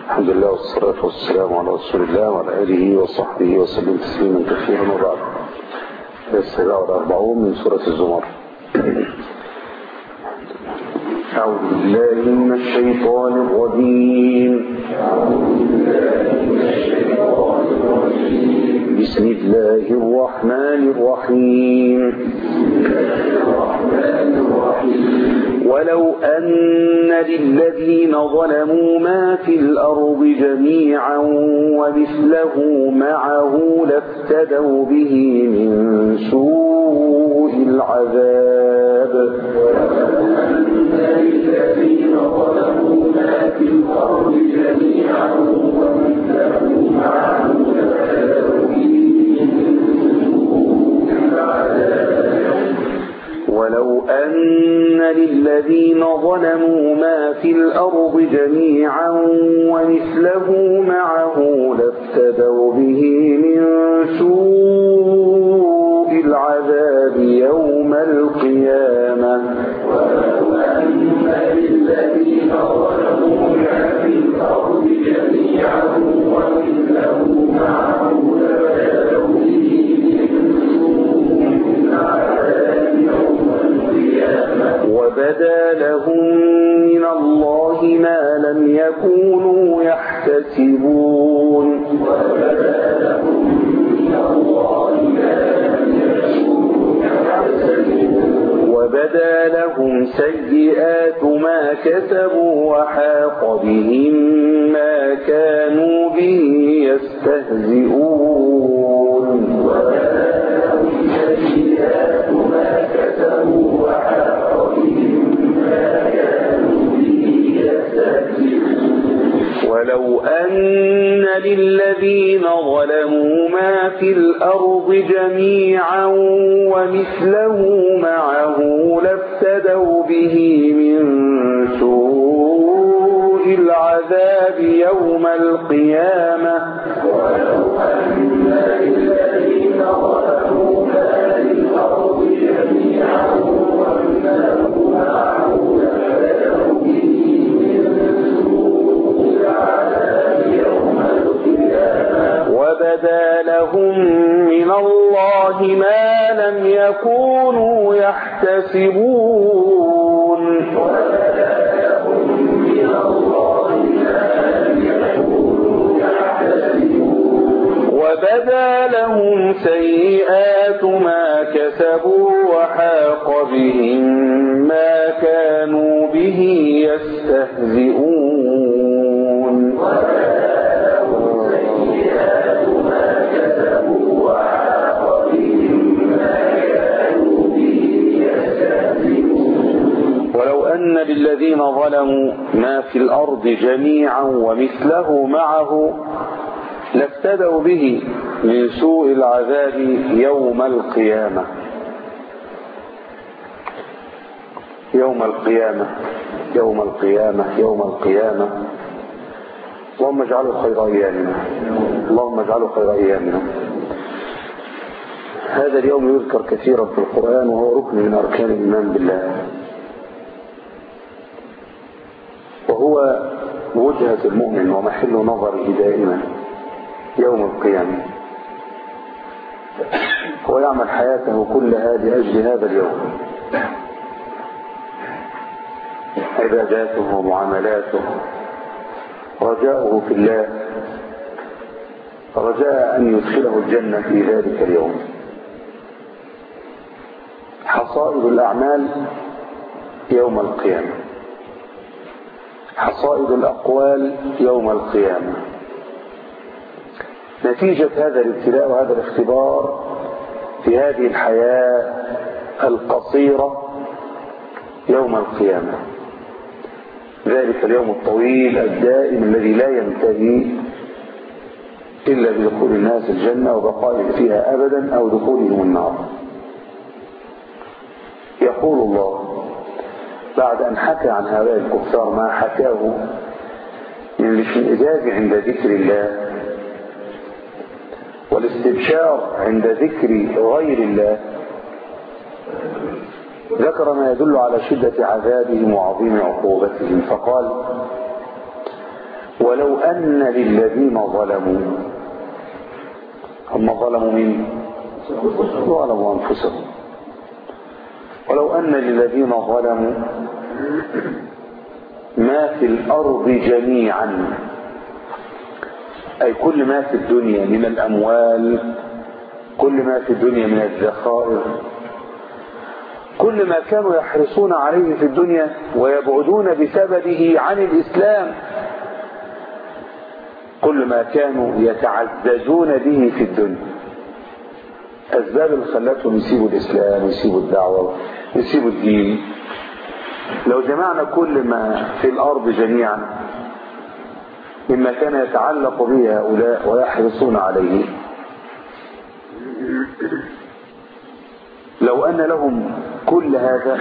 الحمد لله والصلاة والسلام على رسول الله وعلى آله وصحبه وسلم تسليما كثيرا وبعد السبع والأربعون من سورة الزمر أعوذ بالله من الشيطان الرجيم بسم الله الرحمن الرحيم ولو أن للذين ظلموا ما في الأرض جميعا ومثله معه لافتدوا به من سوء العذاب الذين ظلموا ما في الأرض جميعا ومثله معه لافتدوا به من العذاب ولو أن للذين ظلموا ما في الأرض جميعا ومثله معه لافتدوا به من سوء العذاب يوم القيامة ولو أن للذين ظلموا ما في الأرض جميعا ومثله معه لافتدوا به من سوء العذاب يوم القيامة وبدا لهم من الله ما لم يكونوا يحتسبون وبدا لهم من الله ما لم يكونوا يحتسبون وبدا لهم سيئات ما كسبوا وحاق بهم ما كانوا به يستهزئون وبدا لهم سيئات ما كسبوا وحاق بهم ما كانوا به يستهزئون ولو أن للذين ظلموا ما في الأرض جميعا ومثله معه لافتدوا به من سوء العذاب يوم القيامة ولو أن للذين ظلموا ما في الأرض جميعا ومثله معه لافتدوا به من سوء العذاب يوم القيامة وبدا لهم من الله ما لم يكونوا يحتسبون وبدا لهم من الله ما لم يكونوا يحتسبون وبدا لهم سيئات ما كسبوا وحاق بهم ما كانوا به يستهزئون وبدا لهم سيئات ما كسبوا وحاق بهم ما كانوا به يستهزئون ولو أن للذين ظلموا ما في الأرض جميعا ومثله معه لافتدوا به من سوء العذاب يوم القيامة يوم القيامة يوم القيامة يوم القيامة اللهم اجعله خير أيامنا اللهم اجعله خير أيامنا هذا اليوم يذكر كثيرا في القرآن وهو ركن من أركان الإيمان بالله وهو وجهة المؤمن ومحل نظره دائما يوم القيامة هو يعمل حياته كلها لأجل هذا اليوم عباداته ومعاملاته رجاؤه في الله رجاء أن يدخله الجنة في ذلك اليوم حصائد الأعمال يوم القيامة حصائد الأقوال يوم القيامة نتيجة هذا الابتلاء وهذا الاختبار في هذه الحياة القصيرة يوم القيامة ذلك اليوم الطويل الدائم الذي لا ينتهي إلا بدخول الناس الجنة وبقائهم فيها أبدا أو دخولهم النار يقول الله بعد أن حكى عن هؤلاء الكفار ما حكاه من الاشمئزاز عند ذكر الله والاستبشار عند ذكر غير الله ذكر ما يدل على شدة عذابهم وعظيم عقوبتهم فقال ولو أن للذين ظلموا هم ظلموا مين ظلموا أنفسهم ولو أن للذين ظلموا ما في الأرض جميعا أي كل ما في الدنيا من الأموال كل ما في الدنيا من الذخائر كل ما كانوا يحرصون عليه في الدنيا ويبعدون بسببه عن الإسلام كل ما كانوا يتعززون به في الدنيا أسباب اللي خلتهم يسيبوا الإسلام ويسيبوا الدعوة ويسيبوا الدين لو جمعنا كل ما في الأرض جميعا مما كان يتعلق به هؤلاء ويحرصون عليه لو أن لهم كل هذا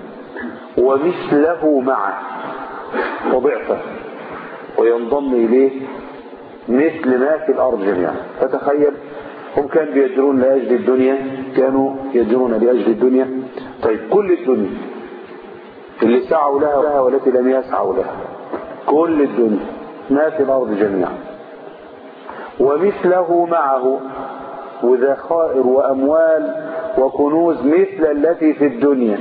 ومثله معه وضعفه وينضم إليه مثل ما في الأرض جميعا فتخيل هم كانوا بيجرون لأجل الدنيا كانوا يجرون لأجل الدنيا طيب كل الدنيا اللي سعوا لها ولها والتي لم يسعوا لها كل الدنيا ما في الأرض جميعا ومثله معه وذخائر وأموال وكنوز مثل التي في الدنيا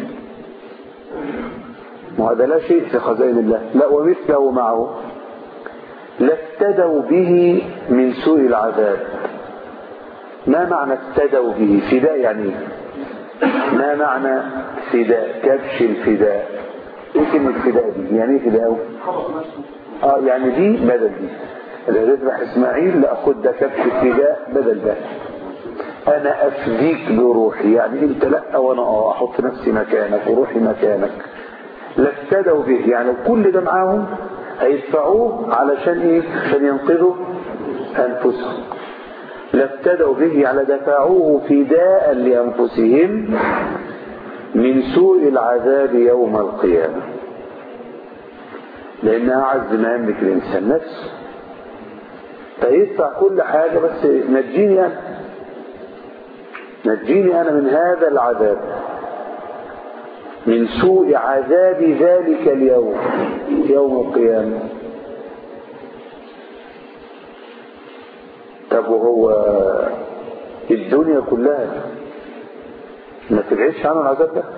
وهذا لا شيء في خزائن الله لا ومثله معه لافتدوا به من سوء العذاب ما معنى افتدوا به فداء يعني ايه ما معنى فداء كبش الفداء ايه كلمة فداء دي يعني ايه فداء اه يعني دي بدل دي اللي يذبح اسماعيل لا خد ده كبش الفداء بدل ده انا افديك بروحي يعني انت لا وانا اه احط نفسي مكانك وروحي مكانك لافتدوا به يعني كل ده معاهم هيدفعوه علشان ايه عشان ينقذوا انفسهم لافتدوا به على دفعوه فداء لانفسهم من سوء العذاب يوم القيامه لانها اعز ما يملك الانسان نفسه فيدفع كل حاجه بس نجيني انا نجيني انا من هذا العذاب من سوء عذاب ذلك اليوم يوم القيامة طب وهو الدنيا كلها ما تبعدش عنه العذاب ده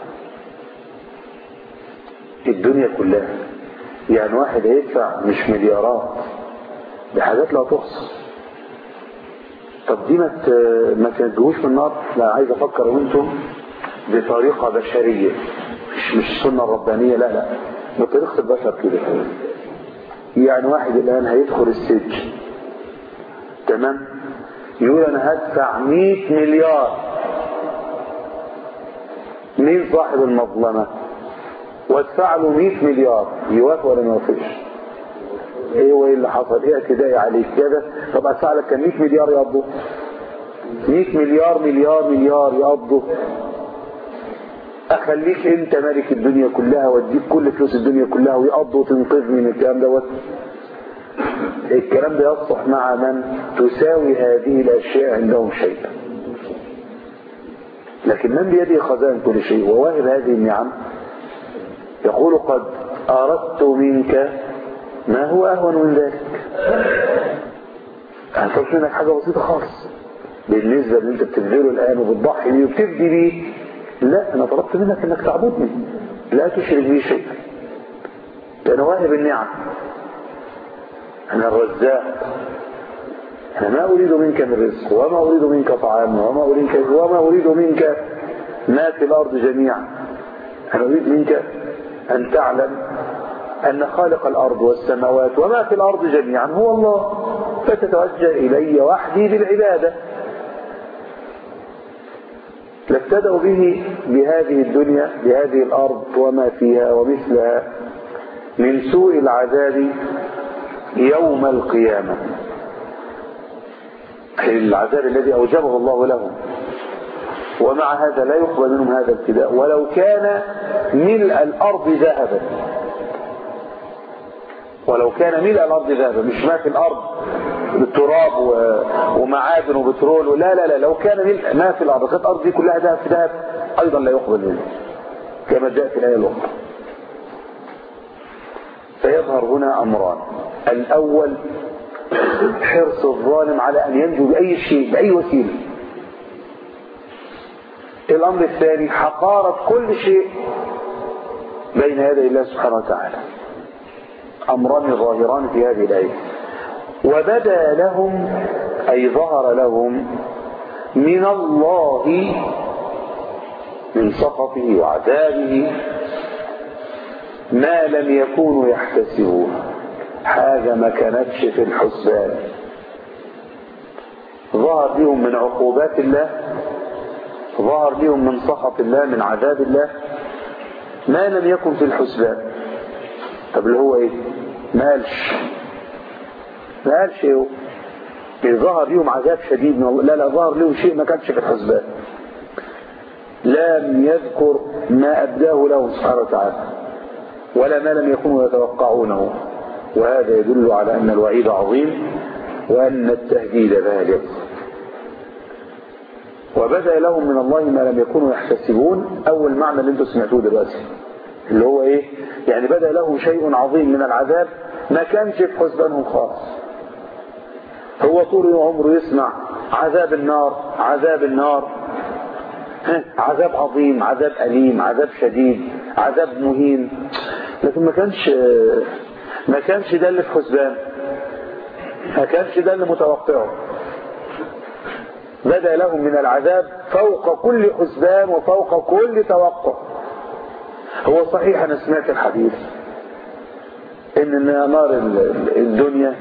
الدنيا كلها يعني واحد هيدفع مش مليارات دي حاجات لا تحصى طب دي ما ما تنجوش من النار لا عايز افكر وانتم بطريقة بشرية مش مش السنة الربانية لا لا بطريقة البشر كده يعني واحد الآن هيدخل السجن تمام يقول أنا هدفع 100 مليار مين صاحب المظلمة وادفع له 100 مليار يوافق ولا ما يوافقش ايه وايه اللي حصل ايه اعتدائي عليك كده طب ادفع لك كان 100 مليار يقضوا 100 مليار مليار مليار يقضوا اخليك انت ملك الدنيا كلها واديك كل فلوس الدنيا كلها ويقضوا وتنقذني من الكلام دوت الكلام ده يصلح مع من تساوي هذه الاشياء عندهم شيء لكن من بيده خزائن كل شيء وواهب هذه النعم يقول قد اردت منك ما هو اهون من ذلك هتطلب منك حاجه بسيطه خالص بالنسبه اللي انت بتبذله الان وبتضحي بيه وبتبدي بيه لا انا طلبت منك انك تعبدني لا تشرك بي شيئا انا واهب النعم انا الرزاق انا ما اريد منك من رزق وما اريد منك طعام وما اريد وما اريد منك ما في الارض جميعا انا اريد منك ان تعلم ان خالق الارض والسماوات وما في الارض جميعا هو الله فتتوجه الي وحدي بالعباده لابتدأوا به بهذه الدنيا بهذه الأرض وما فيها ومثلها من سوء العذاب يوم القيامة العذاب الذي أوجبه الله لهم ومع هذا لا يقبل منهم هذا الابتداء ولو كان ملء الأرض ذهبا ولو كان ملء الأرض ذهبا مش ما في الأرض بالتراب ومعادن وبترول لا لا لا لو كان ملء ما في الأرض كانت الأرض دي كلها ذهب في ذهب أيضا لا يقبل منه كما جاء في الآية الأخرى فيظهر هنا أمران الأول حرص الظالم على أن ينجو بأي شيء بأي وسيلة الأمر الثاني حقارة كل شيء بين يدي الله سبحانه وتعالى أمران ظاهران في هذه الآية وبدا لهم أي ظهر لهم من الله من سخطه وعذابه ما لم يكونوا يحتسبون حاجة ما كانتش في الحسبان ظهر لهم من عقوبات الله ظهر لهم من سخط الله من عذاب الله ما لم يكن في الحسبان طب اللي هو ايه ما قالش ما قالش ايه هو ظهر لهم عذاب شديد من الله لا لا ظهر لهم شيء ما كانش في الحسبان لم يذكر ما أبداه له سبحانه وتعالى ولا ما لم يكونوا يتوقعونه وهذا يدل على أن الوعيد عظيم وأن التهديد بالغ وبدا لهم من الله ما لم يكونوا يحتسبون أول معنى اللي انتم سمعتوه دلوقتي اللي هو ايه يعني بدا لهم شيء عظيم من العذاب ما كانش في حسبانهم خالص هو طول عمره يسمع عذاب النار عذاب النار عذاب عظيم عذاب أليم عذاب شديد عذاب مهين لكن ما كانش ما كانش ده اللي في حسبان ما كانش ده اللي متوقعه بدا لهم من العذاب فوق كل حسبان وفوق كل توقع هو صحيح انا سمعت الحديث ان نار الدنيا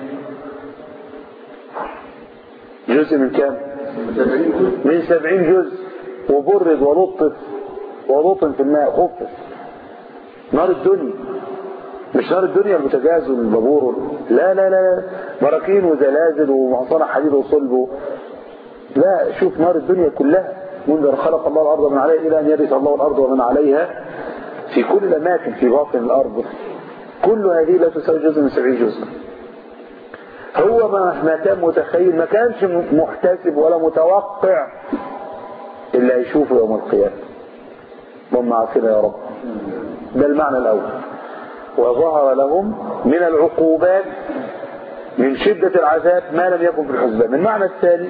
جزء من كام من سبعين جزء وبرد ولطف ولطم في الماء خفف نار الدنيا مش نار الدنيا البوتاجاز والبابور لا لا لا براكين وزلازل ومعصنة حديد وصلب لا شوف نار الدنيا كلها منذ خلق الله الأرض من عليها إلى أن يرث الله الأرض ومن عليها في كل الأماكن في باطن الأرض كل هذه لا تساوي جزء من سبعين جزء هو ما كان متخيل ما كانش محتسب ولا متوقع اللي هيشوفه يوم القيامة اللهم عافنا يا رب ده المعنى الأول وظهر لهم من العقوبات من شدة العذاب ما لم يكن في الحسبان المعنى الثاني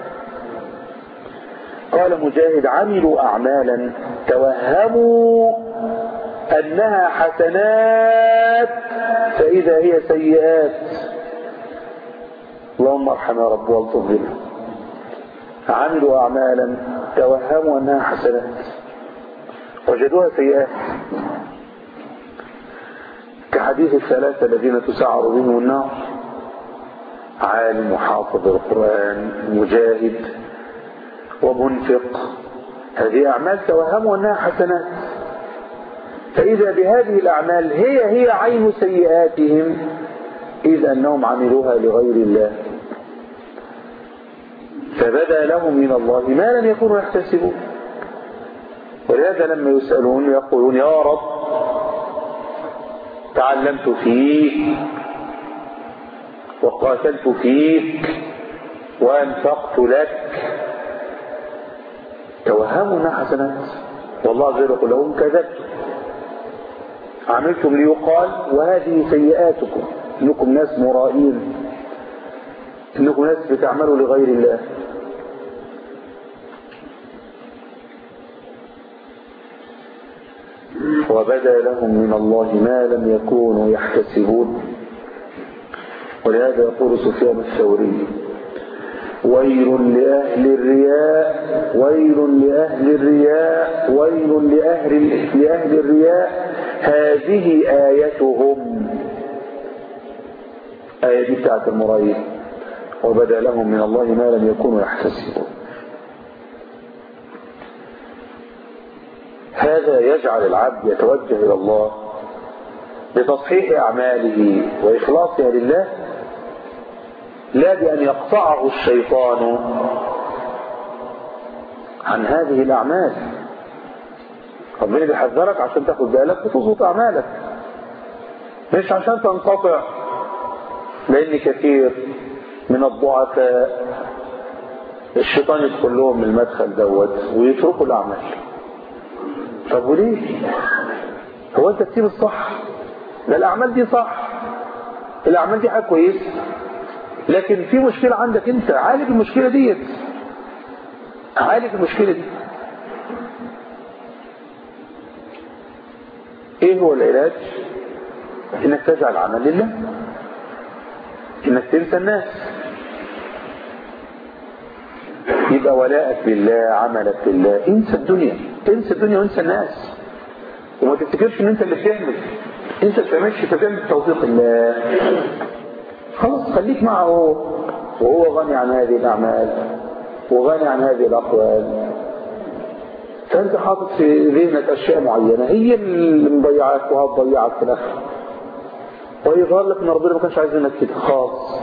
قال مجاهد عملوا أعمالا توهموا أنها حسنات فإذا هي سيئات اللهم ارحم يا رب والطف بنا عملوا أعمالا توهموا أنها حسنات وجدوها سيئات كحديث الثلاثة الذين تسعر بهم النار عالم وحافظ القرآن مجاهد ومنفق هذه أعمال توهموا أنها حسنات فإذا بهذه الأعمال هي هي عين سيئاتهم إذ أنهم عملوها لغير الله فبدا لهم من الله ما لم يكونوا يحتسبون ولهذا لما يسألون يقولون يا رب تعلمت فيك وقاتلت فيك وانفقت لك توهموا انها حسنات والله عز وجل يقول لهم كذبتم عملتم ليقال وهذه سيئاتكم انكم ناس مرائين انكم ناس بتعملوا لغير الله وبدا لهم من الله ما لم يكونوا يحتسبون ولهذا يقول سفيان الثوري ويل لأهل الرياء ويل لأهل الرياء ويل لأهل, لأهل الرياء هذه آيتهم آية دي بتاعت المرأيين وبدا لهم من الله ما لم يكونوا يحتسبون هذا يجعل العبد يتوجه إلى الله بتصحيح أعماله وإخلاصها لله لا بأن يقطعه الشيطان عن هذه الأعمال ربنا بيحذرك عشان تاخد بالك وتظبط أعمالك مش عشان تنقطع لأن كثير من الضعفاء الشيطان يدخل لهم من المدخل دوت ويتركوا الأعمال طب وليه هو انت تسيب الصح ده الاعمال دي صح الاعمال دي حاجه كويسه لكن في مشكله عندك انت عالج المشكله ديت عالج المشكله دي ايه هو العلاج انك تجعل عمل لله انك تنسى الناس يبقى ولاءك لله عملك لله انسى الدنيا انسى الدنيا وانسى الناس وما تفتكرش ان انت اللي بتعمل انت ما بتعملش انت بتعمل توفيق الله خلاص خليك معه وهو غني عن هذه الاعمال وغني عن هذه الاقوال فانت حاطط في ذهنك اشياء معينه هي اللي مضيعاك وهتضيعك في الاخر ويظهر لك ان ربنا ما كانش عايز منك كده خاص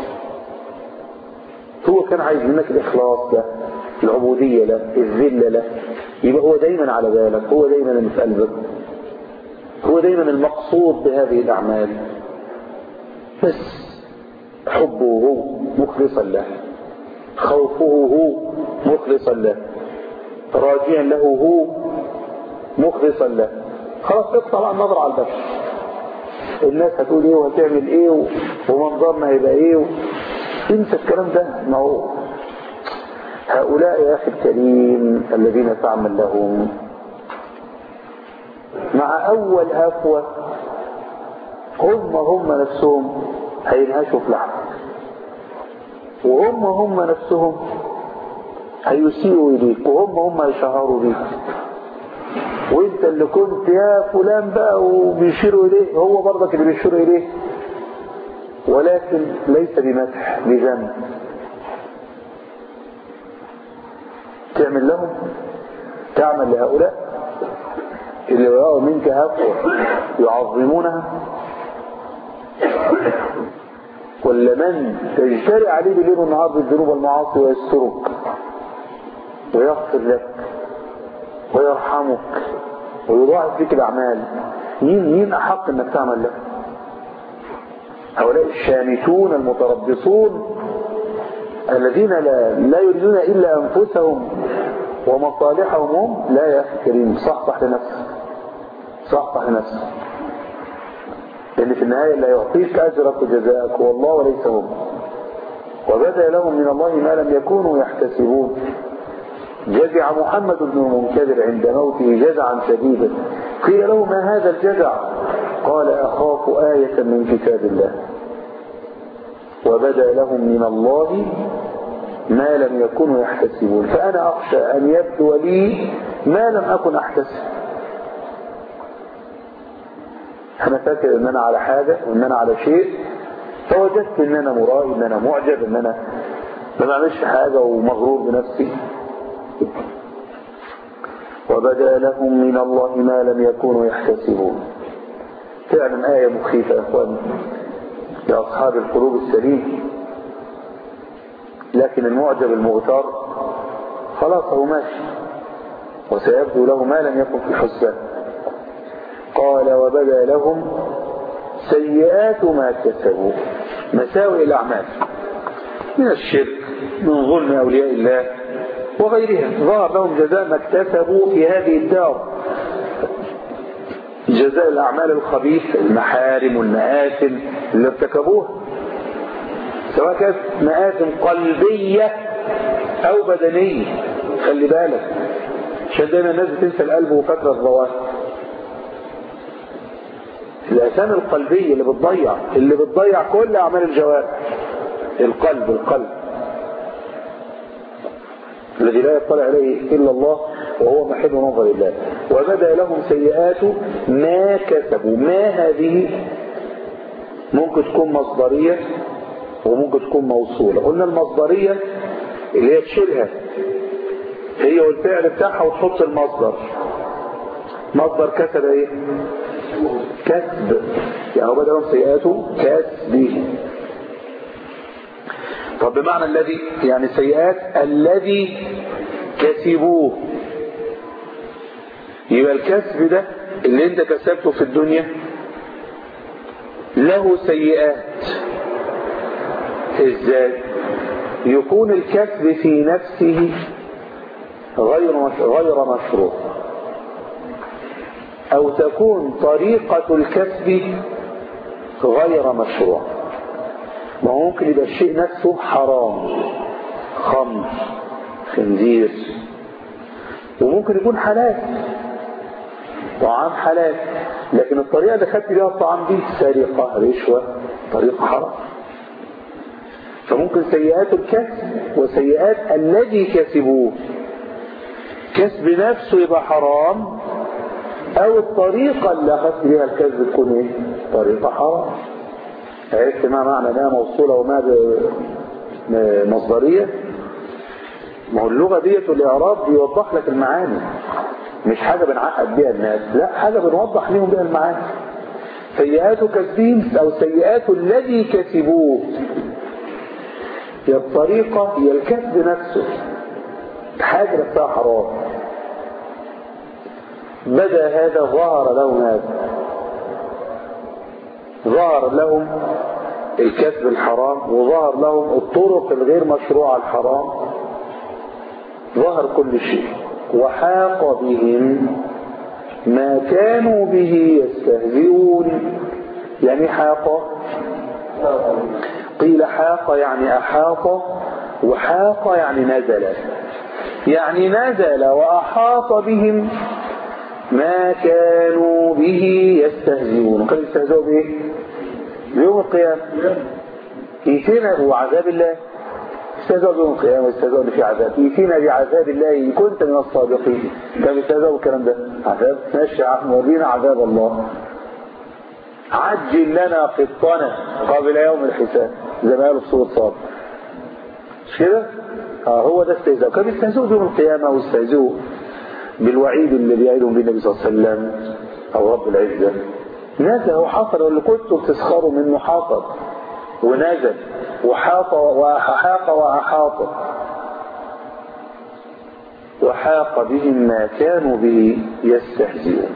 هو كان عايز منك الاخلاص ده العبوديه له الذله له يبقى هو دايما على بالك هو دايما اللي في قلبك هو دايما المقصود بهذه الاعمال بس حبه هو مخلصا له خوفه هو مخلصا له راجيا له هو مخلصا له خلاص اقطع بقى النظر على البشر الناس هتقول ايه وهتعمل ايه ومنظرنا هيبقى ايه و... انسى الكلام ده ما هو هؤلاء يا اخي الكريم الذين تعمل لهم مع اول هفوة هم هم نفسهم هينهشوا في لحمك وهم هم نفسهم هيسيئوا إليك وهم هم هيشهروا بيك وانت اللي كنت يا فلان بقى وبيشيروا إليه هو برضك اللي بيشير إليه ولكن ليس بمدح بذنب تعمل لهم تعمل لهؤلاء اللي رأوا منك هفوة يعظمونها ولا من تجتري عليه بالليل والنهار بالذنوب والمعاصي ويسترك ويغفر لك ويرحمك ويضاعف فيك الأعمال مين مين أحق أنك تعمل له هؤلاء الشامتون المتربصون الذين لا, لا يريدون إلا أنفسهم ومصالحهم هم لا يا أخي كريم صحصح لنفسك صحصح لنفسك لأن في النهاية لا يعطيك أجرك وجزاءك هو الله وليس هم وبدا لهم من الله ما لم يكونوا يحتسبون جزع محمد بن المنكدر عند موته جزعا شديدا قيل له ما هذا الجزع قال أخاف آية من كتاب الله وبدا لهم من الله ما لم يكونوا يحتسبون فأنا أخشى أن يبدو لي ما لم أكن أحتسب أنا فاكر أن أنا على حاجة وأن أنا على شيء فوجدت أن أنا مرائي أن أنا معجب أن أنا ما بعملش حاجة ومغرور بنفسي وبدا لهم من الله ما لم يكونوا يحتسبون فعلا آية مخيفة يا أخوان لأصحاب القلوب السليم لكن المعجب المغتر خلاص هو ماشي وسيبدو له ما لم يكن في الحسبان قال وبدا لهم سيئات ما كسبوا مساوئ الأعمال من الشرك من ظلم أولياء الله وغيرها ظهر لهم جزاء ما اكتسبوا في هذه الدار جزاء الأعمال الخبيثة المحارم والمآثم اللي ارتكبوها سواء كانت مآثم قلبية أو بدنية خلي بالك عشان دايما الناس بتنسى القلب وفاكرة الظواهر الآثام القلبية اللي بتضيع اللي بتضيع كل أعمال الجوارح القلب القلب الذي لا يطلع عليه إلا الله وهو محل نظر الله وبدا لهم سيئات ما كسبوا ما هذه ممكن تكون مصدرية وممكن تكون موصولة قلنا المصدرية اللي هي تشيلها هي والفعل بتاعها وتحط المصدر مصدر كسب ايه كسب يعني وبدا لهم سيئاته كسب طب بمعنى الذي يعني سيئات الذي كسبوه يبقى الكسب ده اللي انت كسبته في الدنيا له سيئات ازاي يكون الكسب في نفسه غير غير مشروع او تكون طريقة الكسب غير مشروع ما هو ممكن يبقى الشيء نفسه حرام خمر خنزير وممكن يكون حلال طعام حلال لكن الطريقة اللي خدت بيها الطعام دي سرقة رشوة طريقة حرام فممكن سيئات الكسب وسيئات الذي كسبوه كسب نفسه يبقى حرام او الطريقة اللي اخذت بيها الكسب تكون ايه طريقة حرام عرفت ما معنى انها موصولة وما مصدرية ما هو اللغة ديت والاعراب بيوضح لك المعاني مش حاجة بنعقد بيها الناس لا حاجة بنوضح لهم بيها المعاني سيئات كسبين او سيئات الذي كسبوه هي الطريقة هي الكسب نفسه حاجة نفسها حرام بدا هذا ظهر لهم هذا ظهر لهم الكسب الحرام وظهر لهم الطرق الغير مشروعة الحرام ظهر كل شيء وحاق بهم ما كانوا به يستهزئون يعني حاق قيل حاق يعني أحاط وحاق يعني نزل يعني نزل وأحاط بهم ما كانوا به يستهزئون كانوا يستهزئوا بإيه؟ بيوم القيامة يتينا وعذاب الله استهزئوا بيوم القيامة استهزئوا في عذاب يتينا بعذاب الله إن كنت من الصادقين كانوا يستهزئوا بالكلام ده عذاب ماشي ورينا عذاب الله عجل لنا قطنا قبل يوم الحساب زي ما قالوا في سورة صاد مش كده؟ اه هو ده استهزاء كانوا يستهزئوا بيوم القيامة ويستهزئوا بالوعيد اللي بيعيدهم به النبي صلى الله عليه وسلم او رب العزة نزل وحصل واللي كنتوا بتسخروا منه حاصل ونزل وحاط وحاق وأحاط وحاق بهم ما كانوا به يستهزئون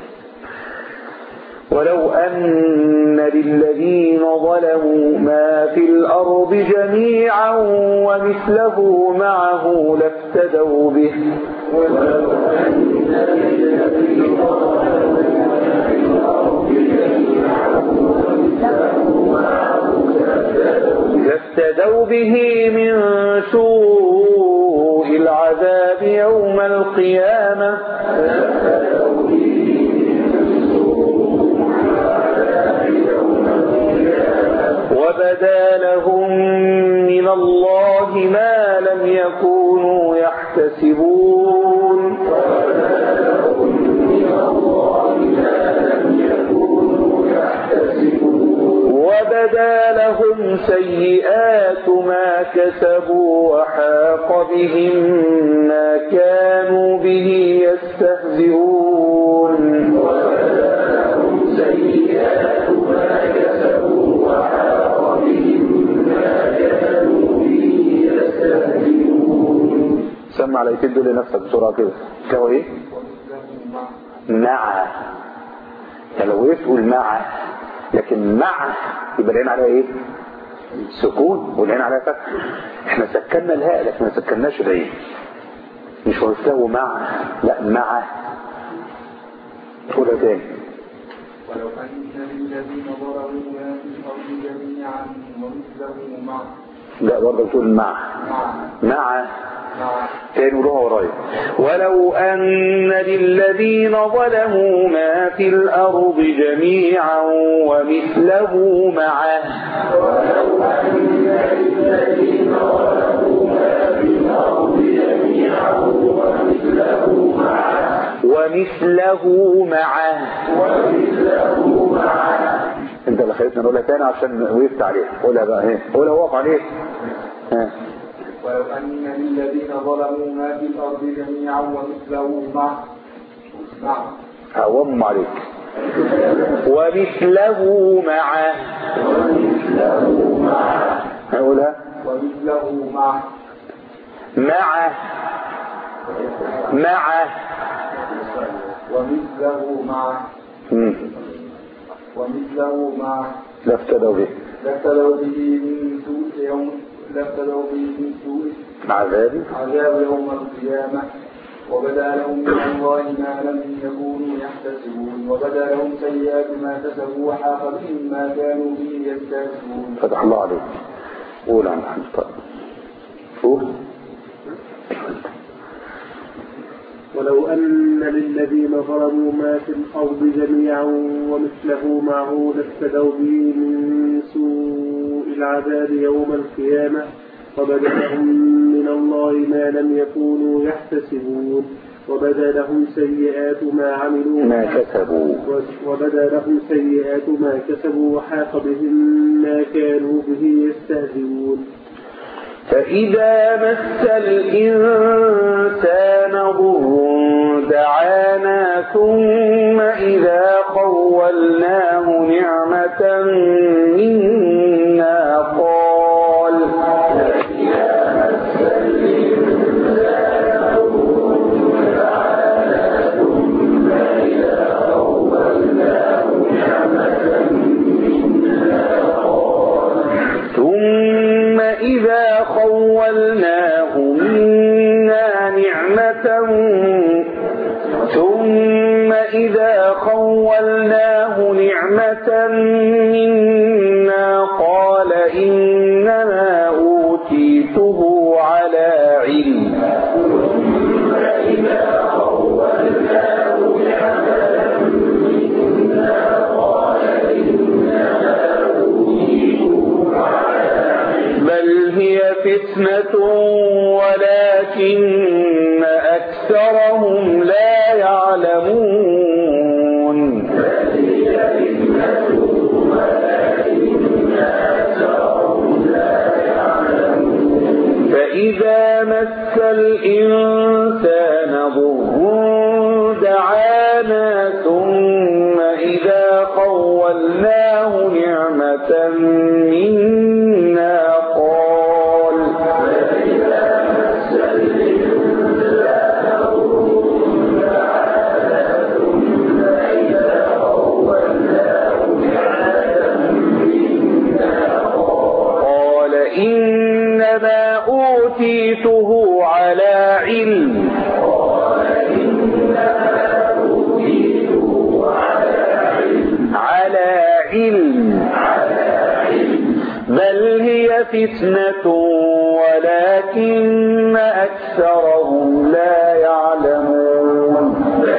ولو أن للذين ظلموا ما في الأرض جميعا ومثله معه لافتدوا به ولو أن للذين ظلموا ما في الأرض جميعا ومثله معه لافتدوا به من سوء العذاب يوم القيامة وبدا لهم من الله ما لم يكونوا يحتسبون وبدا لهم سيئات ما كسبوا وحاق بهم ما كانوا به يستهزئون سيئات ما كسبوا وحاق بهم ما كانوا به يستهزئون سمع الايتين دول لنفسك بسرعه كده كانوا ايه مع يعني لو وقفت قول مع لكن مع يبقى العين عليها ايه سكون والعين عليها فتح احنا سكننا الهاء لكن ما سكناش العين مش وقفته مع لا مع قولها تاني ولو أن للذين ظلموا ما في الأرض جميعا ومثله معه لا برضه بتقول مع مع مع مع تاني قولوها ورايا ولو أن للذين ظلموا ما في الأرض جميعا ومثله معه ولو أن للذين ظلموا ما في الأرض جميعا ومثله معه ومثله معه ومثله معه انت اللي خليتنا نقولها تاني عشان وقفت عليها قولها بقى اهي قولها وقف عليها ها ولو أن للذين ظلموا ما في الأرض جميعا ومثله معه معه هوم عليك ومثله معه ومثله معه هقولها ومثله معه معه معه ومثله معه مم. ومثله معه لافتدوا به لافتدوا به من سوء يوم لافتدوا به من سوء عذابي عذاب يوم القيامة وبدا لهم من الله ما لم يكونوا يحتسبون وبدا لهم سيئات ما كسبوا وحاق بهم ما كانوا به يستهزئون فتح الله عليك قول عن محمد طيب قول ولو أن للذين ظلموا ما في الأرض جميعا ومثله معه لافتدوا به من سوء العذاب يوم القيامة وبدا لهم من الله ما لم يكونوا يحتسبون وبدا لهم سيئات ما عملوا ما كسبوا وبدا لهم سيئات ما كسبوا وحاق بهم ما كانوا به يستهزئون فإذا مس الإنسان ضر دعانا ثم إذا خولناه نعمة منا قال ثم إذا خولناه منا نعمة ثم إذا خولناه نعمة منا قال إنما أوتيته على علم بل هي فتنة ولكن أكثرهم لا يعلمون فإذا مس الإنسان ضر دعانا ثم إذا خولناه نعمة منا قال قال إنما أوتيته على علم على علم بل هي فتنة ولكن أكثرهم لا يعلمون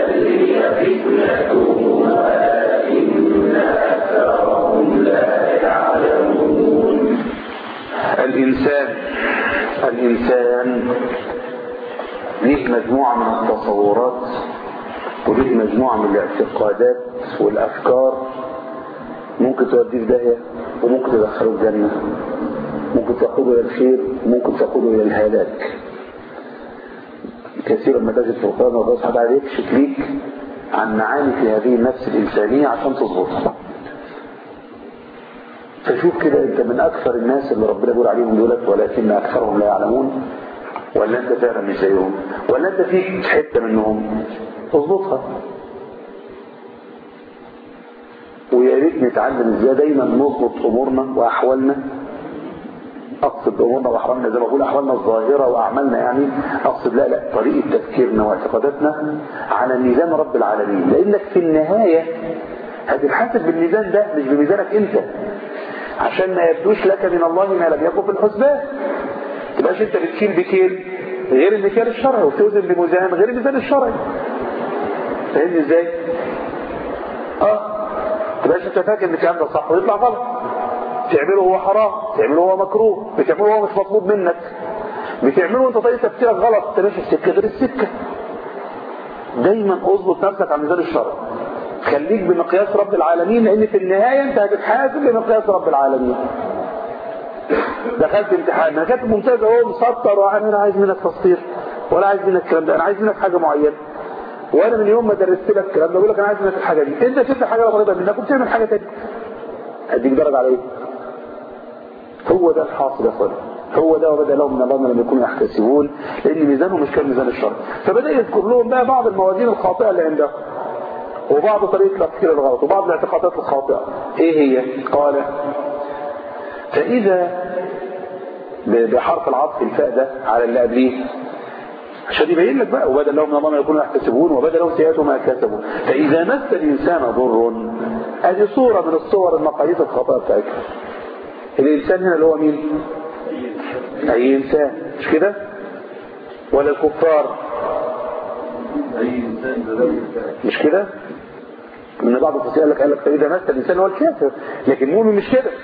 الإنسان الإنسان ليه مجموعة من التصورات وليه مجموعة من الاعتقادات والأفكار ممكن توديه في داهية وممكن تدخله الجنة ممكن تقوده إلى الخير وممكن تقوده إلى الهلاك كثيرا ما تجد في القرآن والله سبحانه وتعالى يكشف ليك عن معاني في هذه النفس الإنسانية عشان تظبطها فشوف كده انت من اكثر الناس اللي ربنا بيقول عليهم دولت ولكن اكثرهم لا يعلمون ولا انت فعلا مش زيهم ولا انت فيك حته منهم اظبطها ويا ريت نتعلم ازاي دايما نظبط امورنا واحوالنا اقصد امورنا واحوالنا زي ما بقول احوالنا الظاهره واعمالنا يعني اقصد لا لا طريقه تفكيرنا واعتقاداتنا على ميزان رب العالمين لانك في النهايه هتتحاسب بالميزان ده مش بميزانك انت عشان ما يبدوش لك من الله ما لم يكن في الحسبان تبقاش انت بتكيل بكيل غير المكيال الشرعي وبتوزن بميزان غير الميزان الشرعي فاهمني ازاي؟ اه تبقاش انت فاكر ان الكلام ده صح ويطلع غلط تعمله هو حرام تعمله هو مكروه بتعمله هو مش مطلوب منك بتعمله وانت طريقه تفكيرك غلط انت ماشي في سكه غير السكه دايما اظبط نفسك على الميزان الشرعي خليك بمقياس رب العالمين لان في النهايه انت هتتحاسب بمقياس رب العالمين دخلت امتحان انا كاتب ممتاز اهو مسطر وانا انا عايز منك تسطير ولا عايز منك الكلام ده انا عايز منك حاجه معينه وانا من يوم ما درست لك الكلام ده بقول لك انا عايز منك الحاجه دي انت شفت حاجه قريبه منك وبتعمل حاجه ثانيه اديك درجه على ايه هو ده الحاصل يا اخوان هو ده وبدا لهم من الله ما لم يكونوا يحتسبون لان ميزانهم مش كان ميزان الشر فبدا يذكر لهم بقى بعض الموازين الخاطئه اللي عندهم وبعض طريقه التفكير الغلط وبعض الاعتقادات الخاطئه ايه هي قال فاذا بحرف العطف الفاء ده على اللي قبليه عشان يبين لك بقى وبدا لهم من الله ما يكونوا يحتسبون وبدا لهم سيئات ما كسبوا فاذا مس الانسان ضر ادي صوره من الصور المقاييس الخاطئه بتاعتها الانسان هنا اللي هو مين اي انسان مش كده ولا الكفار أي إنسان ذو الإنسان مش كده ان بعض الفصيل قال لك قال لك فاذا مس الانسان هو الكافر لكن المؤمن مش كده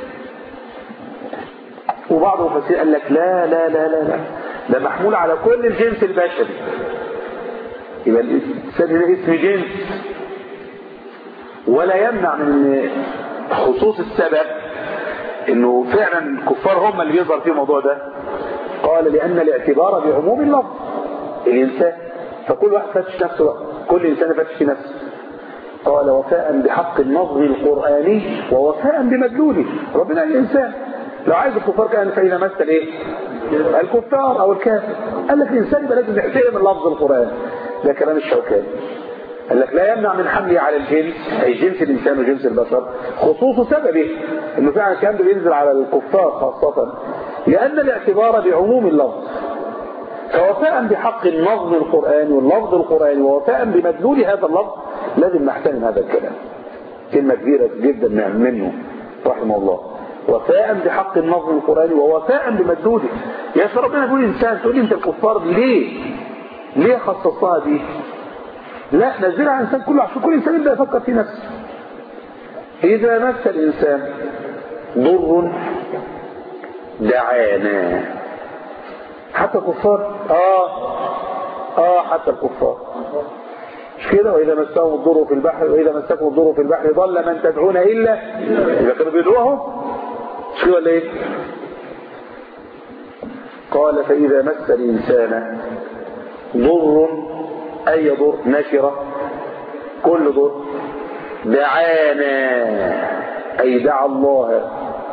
وبعض الفصيل قال لك لا لا لا لا لا ده محمول على كل الجنس البشري يبقى الانسان هنا اسم جنس ولا يمنع من خصوص السبب انه فعلا الكفار هم اللي بيظهر فيه الموضوع ده قال لان الاعتبار بعموم اللفظ الانسان فكل واحد فتش نفسه بقى كل انسان فتش في نفسه قال وفاء بحق النظم القرآني ووفاء بمدلوله ربنا الإنسان لو عايز الكفار كان فإذا مثل إيه الكفار أو الكافر قال لك الإنسان يبقى لازم يحترم اللفظ القرآن ده كلام الشوكاني قال لك لا يمنع من حمله على الجنس أي جنس الإنسان وجنس البشر خصوص سببه إنه فعلا كان بينزل على الكفار خاصة لأن الاعتبار بعموم اللفظ فوفاء بحق النظم القرآني واللفظ القرآني ووفاء بمدلول هذا اللفظ لازم نحترم هذا الكلام كلمة كبيرة جدا منه رحمه الله وفاء بحق النظم القرآني ووفاء بمدلوله يا أخي ربنا يقول إنسان تقول لي أنت الكفار ليه ليه خصصتها دي لا نزلها على الإنسان كله عشان كل إنسان يبدأ يفكر في نفسه إذا مس الإنسان ضر دعانا حتى الكفار اه اه حتى الكفار مش كده واذا مسهم الضر في البحر واذا مسكم الضر في البحر ضل من تدعون الا اذا كانوا بيدعوهم مش كده ولا ايه قال فاذا مس الانسان ضر اي ضر نشره كل ضر دعانا اي دعا الله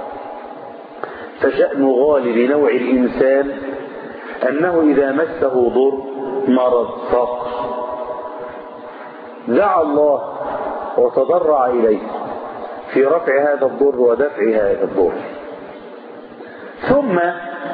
فشأن غالب نوع الإنسان أنه إذا مسه ضر مرض فقر دعا الله وتضرع إليه في رفع هذا الضر ودفع هذا الضر ثم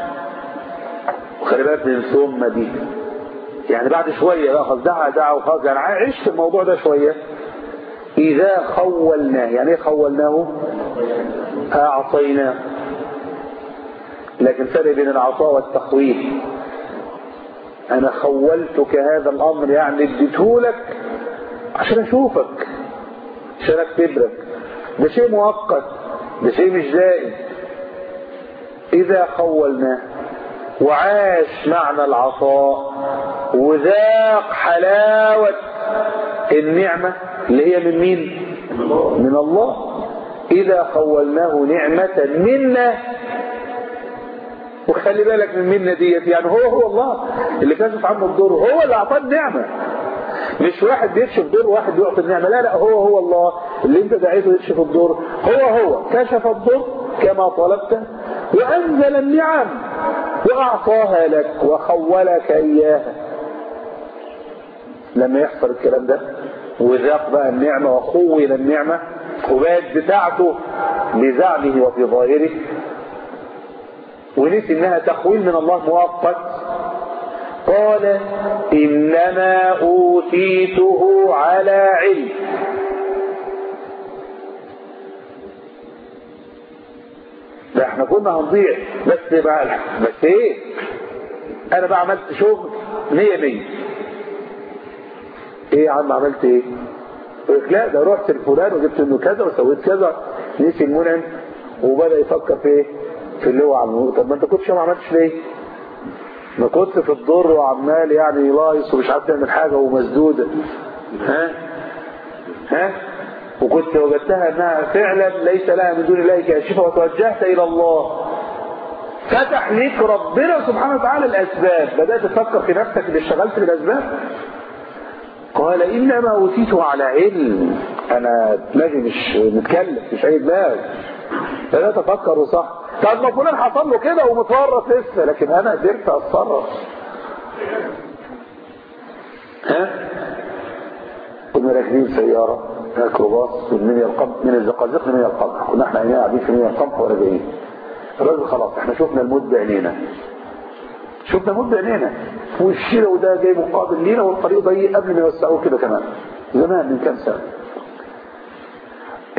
وخلي بالك من ثم دي يعني بعد شوية بقى خلاص دعا دعا وخلاص يعني عشت الموضوع ده شوية إذا خولناه يعني إيه خولناه أعطيناه لكن فرق بين العطاء والتخويل انا خولتك هذا الامر يعني اديتهولك عشان اشوفك عشان اكتبلك ده شيء مؤقت ده شيء مش دائم اذا خولناه وعاش معنى العطاء وذاق حلاوة النعمة اللي هي من مين من الله اذا خولناه نعمة منا وخلي بالك من منا ديت يعني هو هو الله اللي كشف عنه الضر هو اللي اعطاه النعمه مش واحد بيكشف ضر وواحد بيعطي النعمه لا لا هو هو الله اللي انت دعيته يكشف الضر هو هو كشف الضر كما طلبت وانزل النعم واعطاها لك وخولك اياها لما يحصل الكلام ده وذاق بقى النعمه وخول النعمه وبقت بتاعته بزعمه وفي ظاهره ونسي انها تخويل من الله مؤقت قال انما اوتيته على علم ده احنا كنا هنضيع بس بقى بس ايه انا بقى عملت شغل مية مية ايه يا عم عملت ايه لا ده رحت لفلان وجبت منه كذا وسويت كذا نسي المنعم وبدأ يفكر في ايه في اللي هو عمله طب ما انت كنتش ما عملتش ليه ما كنت في الضر وعمال يعني لايص ومش عارف تعمل حاجه ومسدوده ها ها وكنت وجدتها انها فعلا ليس لها من دون الله كاشفه وتوجهت الى الله فتح ليك ربنا سبحانه وتعالى الاسباب بدات تفكر في نفسك اللي اشتغلت بالاسباب قال انما اوتيته على علم انا دماغي مش متكلف مش اي دماغ بدات افكر وصح طب ما فلان حصل له كده ومتورط لسه لكن انا قدرت اتصرف ها كنا راكبين سياره ميكروباص من منيا القمح من الزقازيق لمنيا القمح كنا احنا هنا قاعدين في منيا القمح وراجعين الراجل خلاص احنا شفنا الموت بعينينا شفنا الموت بعينينا والشيله وده جاي مقابل لينا والطريق ضيق قبل ما يوسعوه كده كمان زمان من كام سنه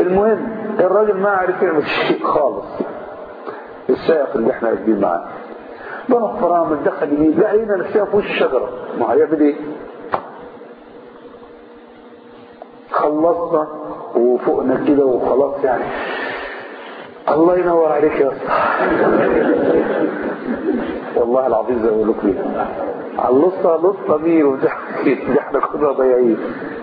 المهم الراجل ما عرف يعمل شيء خالص السائق اللي احنا راكبين معاه ضرب فرامل دخل يمين لقينا نفسنا في وش الشجره ما هيعمل ايه؟ خلصنا وفوقنا كده وخلاص يعني الله ينور عليك يا اسطى والله العظيم زي ما بقول لكم على اللصه لصه مين وده احنا كنا ضايعين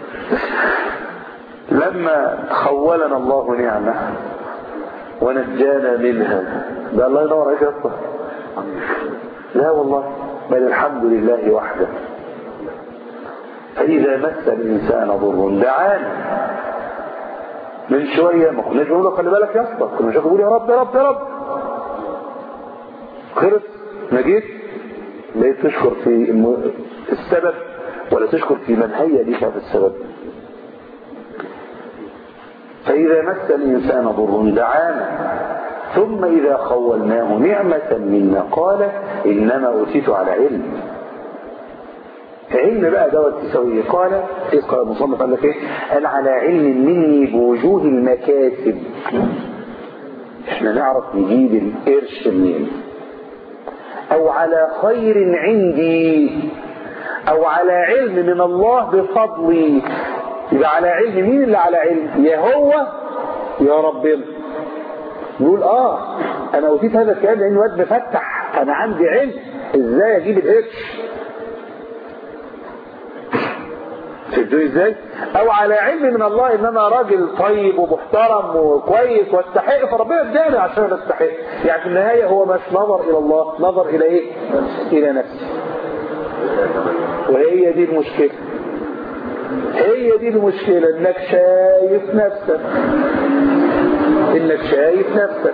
لما خولنا الله نعمه ونجانا منها ده الله ينور عليك يا اسطى لا والله بل الحمد لله وحده فإذا مس الإنسان ضر دعانا من شوية ما كناش بنقول له خلي بالك يا اسطى كنا نشوف بقول يا رب يا رب يا رب خلص ما جيت بقيت تشكر في الم- السبب ولا تشكر في من هيا لك في السبب فإذا مس الإنسان ضر دعانا ثم إذا خولناه نعمة منا قال إنما أوتيت على علم علم بقى دوت تسويه قال ايه قال المصنف قال لك ايه قال على علم مني بوجوه المكاسب احنا نعرف نجيب القرش منين او على خير عندي او على علم من الله بفضلي يبقى على علم مين اللي على علم يا هو يا ربنا نقول اه انا اوتيت هذا الكلام لان واد مفتح انا عندي علم ازاي اجيب القرش تدوي ازاي او على علم من الله ان انا راجل طيب ومحترم وكويس واستحق فربنا اداني عشان انا استحق يعني في النهايه هو مش نظر الى الله نظر الى ايه الى نفسه وهي دي المشكله هي دي المشكله انك شايف نفسك انك شايف نفسك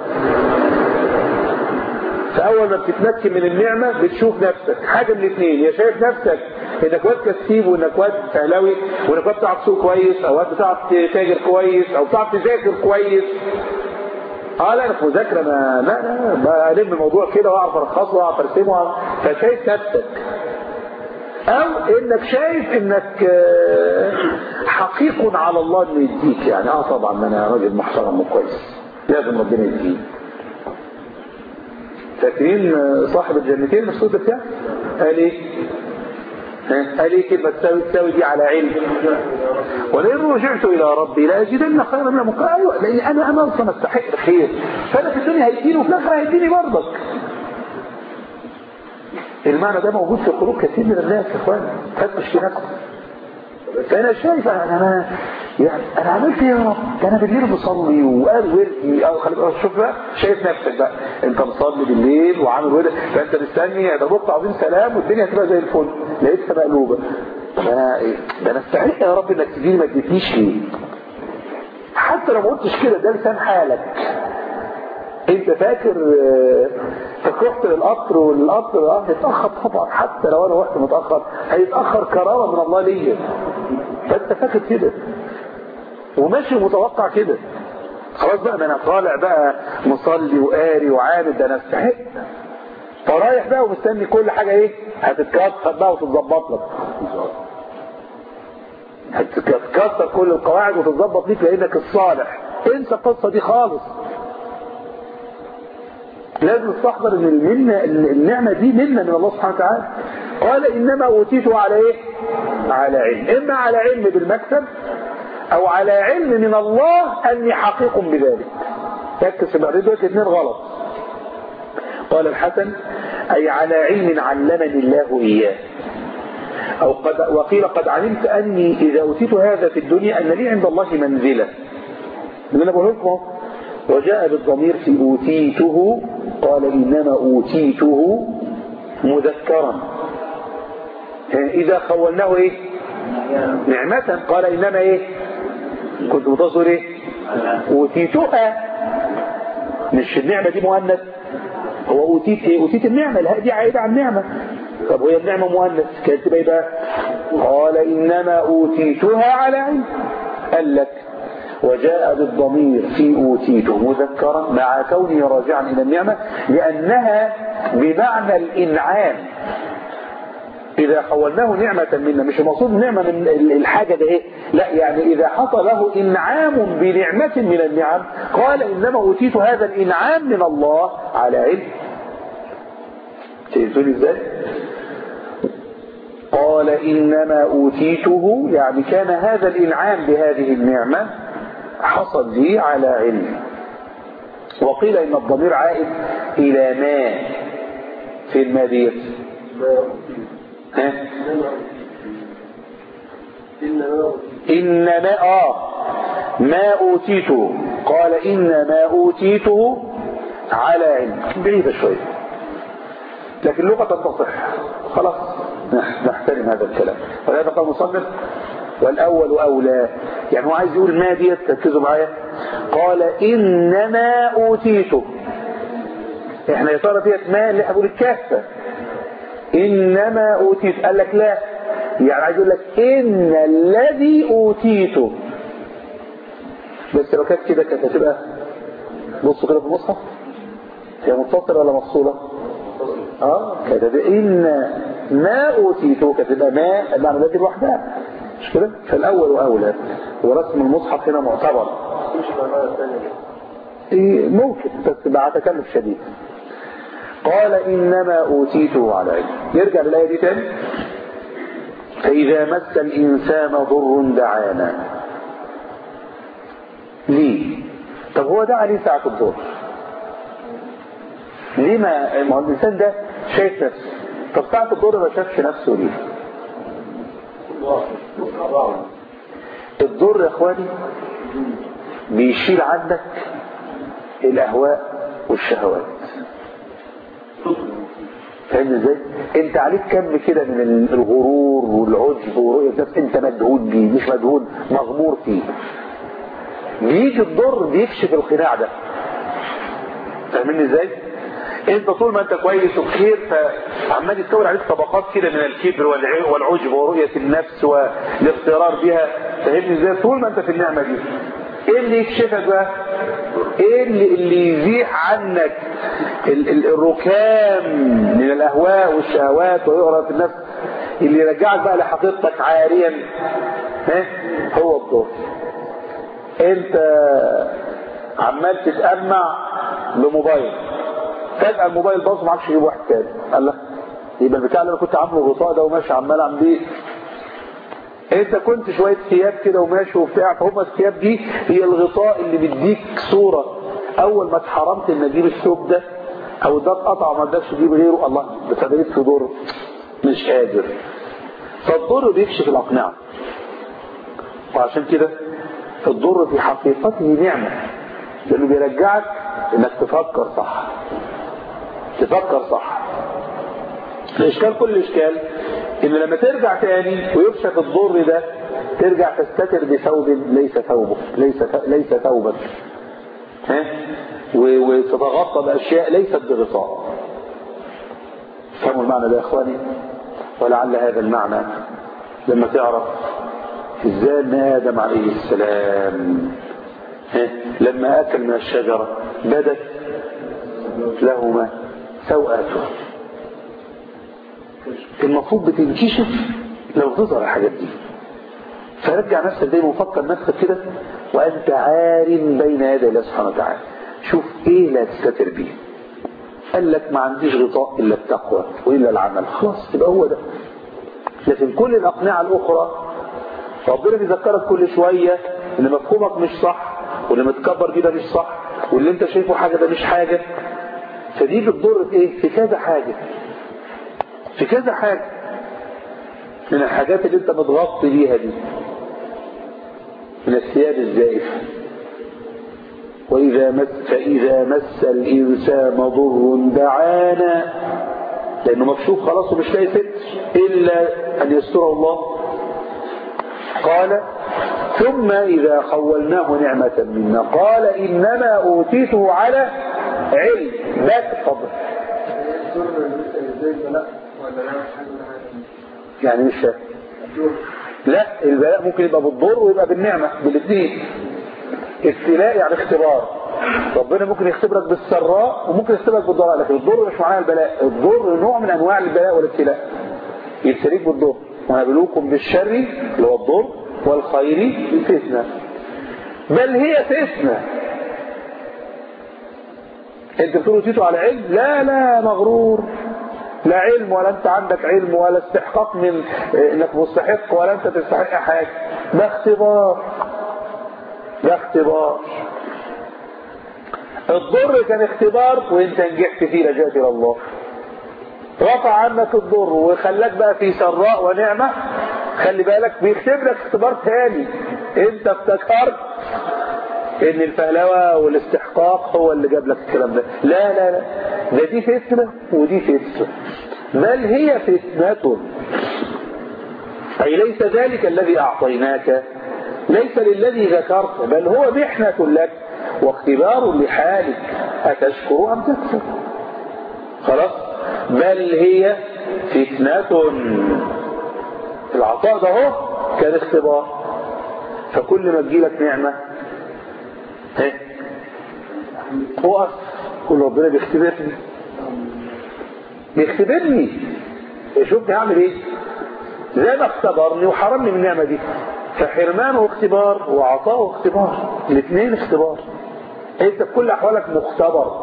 فاول ما بتتمكن من النعمه بتشوف نفسك حاجه من الاثنين يا شايف نفسك انك واد كسيب وانك واد فهلاوي وانك واد بتعرف تسوق كويس او واد بتعرف تتاجر كويس او بتعرف تذاكر كويس اه لا انا في مذاكره ما لا لا بلم الموضوع كده واعرف الخصه واعرف ارسمه فشايف نفسك او انك شايف انك آه، حقيق على الله انه يديك يعني اه طبعا ما انا راجل محترم وكويس لازم ربنا يديني فاكرين آه، صاحب الجنتين مش صوت بتاعه قال ايه ها؟ قال ايه كلمه تساوي تساوي دي على علم ولئن رجعت الى ربي لاجدن خيرا من المقام ايوه لان انا انا اصلا استحق الخير فانا في الدنيا هيديني وفي الاخره هيديني برضك المعنى ده موجود في قلوب كثير من الناس يا اخوان فتش في نفسك فانا شايف انا انا يعني انا عملت ايه يا رب ده انا بالليل بصلي وقال وردي او خلي بالك شوف بقى شايف نفسك بقى انت مصلي بالليل وعامل ورد فانت مستني ده بكره عظيم سلام والدنيا هتبقى زي الفل لقيتها مقلوبه ده انا ايه ده انا استحق يا رب انك تديني ما اديتنيش ليه حتى لو ما قلتش كده ده لسان حالك انت فاكر آه، رحت للقطر والقطر اه هيتاخر طبعا حتى لو انا رحت متاخر هيتاخر كرامه من الله ليا فانت فاكر كده وماشي متوقع كده خلاص بقى ده انا طالع بقى مصلي وقاري وعابد ده انا استحق فرايح بقى ومستني كل حاجه ايه هتتكسر بقى وتتظبط لك هتتكسر كل القواعد وتتظبط ليك لانك الصالح انسى القصه دي خالص لازم تستحضر ان المنة النعمة دي منة من الله سبحانه وتعالى قال انما اوتيته على ايه على علم اما على علم بالمكسب او على علم من الله اني حقيق بذلك ركز بقى دول الاثنين غلط قال الحسن اي على علم علمني الله اياه او قد وقيل قد علمت اني اذا اوتيت هذا في الدنيا ان لي عند الله منزله اللي انا بقول لكم أهو. وجاء بالضمير في أوتيته قال إنما أوتيته مذكرا إذا خولناه إيه نعمة قال إنما إيه كنت متصل إيه أوتيتها مش النعمة دي مؤنث هو أوتيت إيه أوتيت النعمة الهاء دي عائدة عن نعمة طب وهي النعمة مؤنث كانت تبقى إيه بقى قال إنما أوتيتها على علم قال لك وجاء بالضمير في أوتيته مذكرا مع كونه راجعا إلى النعمة لأنها بمعنى الإنعام إذا خولناه نعمة منا مش المقصود نعمة من الحاجة ده إيه لا يعني إذا حصل له إنعام بنعمة من النعم قال إنما أوتيت هذا الإنعام من الله على علم فهمتوني ازاي قال إنما أوتيته يعني كان هذا الإنعام بهذه النعمة حصل لي على علم وقيل إن الضمير عائد إلى ما في المادية ها؟ إنما آه ما أوتيته قال إنما أوتيته على علم بعيدة شوية لكن لغة تصح خلاص نحترم هذا الكلام ولهذا قال المصنف والأول أولى يعني هو عايز يقول ما دي تركزوا معايا قال إنما أوتيته احنا يا ترى ديت ما اللي هقول الكافة إنما أوتيت قال لك لا يعني عايز يقول لك إن الذي أوتيته بس لو كانت كده كانت هتبقى بصوا كده في المصحف هي متصلة ولا مفصولة؟ اه كانت هتبقى إن ما أوتيته كانت تبقى ما المعنى الذي لوحدها مش كده؟ فالأول وأولى ورسم المصحف هنا معتبر إيه ممكن بس مع تكلف شديد قال إنما أوتيته على علم يرجع للآية دي تاني فإذا مس الإنسان ضر دعانا ليه طب هو دعا ليه ساعة الضر ليه ما ما هو الإنسان ده شايف نفسه طب ساعة الضر ما شافش نفسه ليه الضر يا اخواني بيشيل عنك الاهواء والشهوات فاهم ازاي انت عليك كم كده من الغرور والعجب ورؤية نفس انت مدهون بيه مش مدهون مغمور فيه بيجي الضر بيكشف الخداع ده فاهمين ازاي انت طول ما انت كويس وبخير فعمال يتكون عليك طبقات كده من الكبر والعجب ورؤية النفس والاغترار بها فاهمني ازاي طول ما انت في النعمة دي ايه اللي يكشفك بقى ايه اللي, اللي يزيح عنك ال ال الركام من الاهواء والشهوات ويغرق النفس اللي يرجعك بقى لحقيقتك عاريا ها هو الضر انت عمال تتأمع بموبايل فجأة الموبايل باظ ما عادش يجيب واحد تاني قال لك يبقى البتاع اللي انا كنت عامله الغطاء ده وماشي عمال اعمل بيه انت كنت شوية ثياب كده وماشي وبتاع فهم الثياب دي هي الغطاء اللي بيديك صورة اول ما اتحرمت ان اجيب الثوب ده او ده اتقطع وما ادكش تجيب غيره الله بتبقيت في ضر مش قادر فالضر بيكشف الاقنعة وعشان كده الضر في حقيقته نعمة لانه بيرجعك انك تفكر صح تفكر صح الاشكال كل الاشكال ان لما ترجع تاني ويكشف الضر ده ترجع تستتر بثوب ليس ثوبك ليس ليس ثوبك ها وتتغطى باشياء ليست بغطاء فهموا المعنى ده يا اخواني ولعل هذا المعنى لما تعرف ازاي ان ادم عليه السلام لما اكل من الشجره بدت لهما سوءاته المفروض بتنكشف لو تظهر الحاجات دي فرجع نفسك دايما وفكر نفسك كده وانت عار بين يدي الله سبحانه وتعالى شوف ايه لا تستتر بيه قال لك ما عنديش غطاء الا التقوى والا العمل خلاص يبقى هو ده لكن كل الاقنعه الاخرى ربنا بيذكرك كل شويه ان مفهومك مش صح واللي متكبر بيه ده مش صح واللي انت شايفه حاجه ده مش حاجه فدي بتضر في ايه في كذا حاجه في كذا حاجه من الحاجات اللي انت متغطي بيها دي من الثياب الزائفه وإذا مس فإذا مس الإنسان ضر دعانا لأنه مكشوف خلاص ومش لاقي ستر إلا أن يستره الله قال ثم إذا خولناه نعمة منا قال إنما أوتيته على علم لا تفضل يعني مش فاهم لا البلاء ممكن يبقى بالضر ويبقى بالنعمة بالاثنين ابتلاء يعني اختبار ربنا ممكن يختبرك بالسراء وممكن يختبرك بالضراء لكن الضر مش معناه البلاء الضر نوع من انواع البلاء والابتلاء يبتليك بالضر ونبلوكم بالشر اللي هو الضر والخير فتنة بل هي فتنة انت بتقولوا تيتوا على علم لا لا مغرور لا علم ولا انت عندك علم ولا استحقاق من انك مستحق ولا انت تستحق حاجة ده اختبار ده اختبار الضر كان اختبار وانت نجحت فيه لجأت الى الله رفع عنك الضر وخلاك بقى في سراء ونعمة خلي بالك بيختبرك اختبار تاني انت افتكرت ان الفهلوة والاستحقاق هو اللي جاب لك الكلام ده لا لا لا ده دي فتنة ودي فتنة بل هي فتنة أي ليس ذلك الذي أعطيناك ليس للذي ذكرت بل هو محنة لك واختبار لحالك أتشكر أم تكفر خلاص بل هي فتنة العطاء ده هو كان اختبار فكل ما تجيلك نعمة ها اقف قول ربنا بيختبرني بيختبرني شوف هعمل ايه زي ما اختبرني وحرمني من النعمة دي فحرمانه اختبار وعطاؤه اختبار الاثنين اختبار انت في كل احوالك مختبر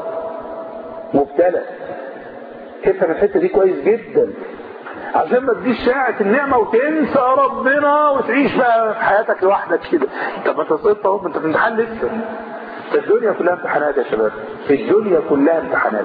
مبتلى افهم الحته دي كويس جدا عشان ما تجيش ساعة النعمة وتنسى ربنا وتعيش بقى في حياتك لوحدك كده طب ما انت سقطت اهو انت في امتحان لسه في الدنيا كلها امتحانات يا شباب في الدنيا كلها امتحانات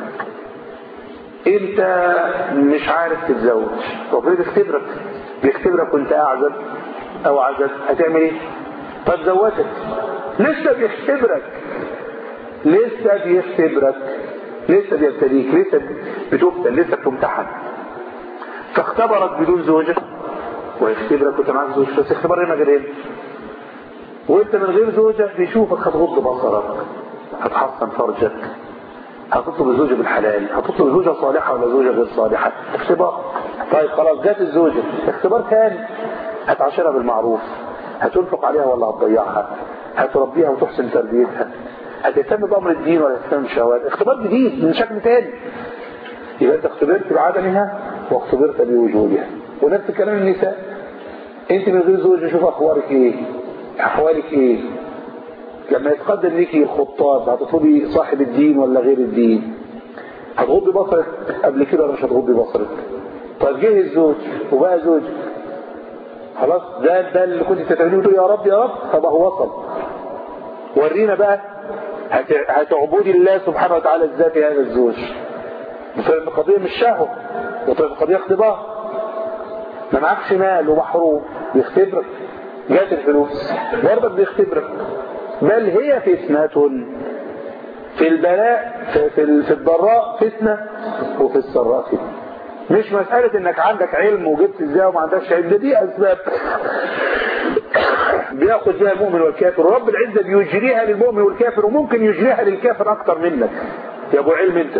انت مش عارف تتزوج ربنا بيختبرك بيختبرك وانت اعزب او عزب هتعمل ايه طب زوجك لسه بيختبرك لسه بيختبرك لسه بيبتليك لسه بتفتن لسه بتمتحن فاختبرك بدون زوجة ويختبرك وانت معاك زوجة بس اختبار هنا غير هنا وانت من غير زوجة بيشوفك هتغض بصرك هتحصن فرجك هتطلب الزوجة بالحلال هتطلب زوجة صالحة ولا زوجة غير صالحة اختبار طيب خلاص جات الزوجة اختبار ثاني هتعاشرها بالمعروف هتنفق عليها ولا هتضيعها هتربيها وتحسن تربيتها هتهتم بأمر الدين ولا تهتم بالشهوات اختبار جديد من شكل تاني يبقى انت اختبرت بعدمها واختبرت بوجودها ونفس كلام النساء انت من غير زوج شوف اخبارك ايه احوالك ايه لما يتقدم لك الخطاب هتطلبي صاحب الدين ولا غير الدين هتغضي بصرك قبل كده ولا مش هتغضي بصرك طيب جه الزوج وبقى زوج خلاص ده ده اللي كنت تتعبني وتقول يا رب يا رب طب هو وصل ورينا بقى هتعبدي الله سبحانه وتعالى ازاي في هذا الزوج القضية مش شهوة القضية اختبار ما معكش مال ومحروم بيختبرك جات الفلوس برضك بيختبرك بل هي فتنة في البلاء في, في, في الضراء فتنة وفي السراء فتنة مش مسألة انك عندك علم وجبت ازاي وما عندكش علم ده دي اسباب بياخد فيها المؤمن والكافر ورب العزة بيجريها للمؤمن والكافر وممكن يجريها للكافر اكتر منك يا ابو علم انت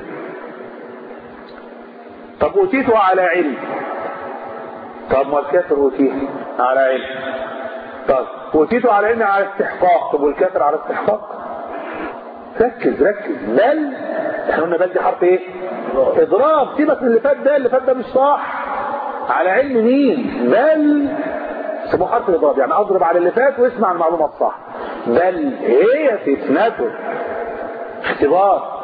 طب اوتيته على علم طب ما الكافر اوتيه على علم طب اوتيته على علم على استحقاق طب والكافر على استحقاق ركز ركز بل احنا قلنا بل دي حرف ايه اضراب سيبك من اللي فات ده اللي فات ده مش صح على علم مين بل سموه حرف الاضراب يعني اضرب على اللي فات واسمع المعلومه الصح بل هي فتنته اختبار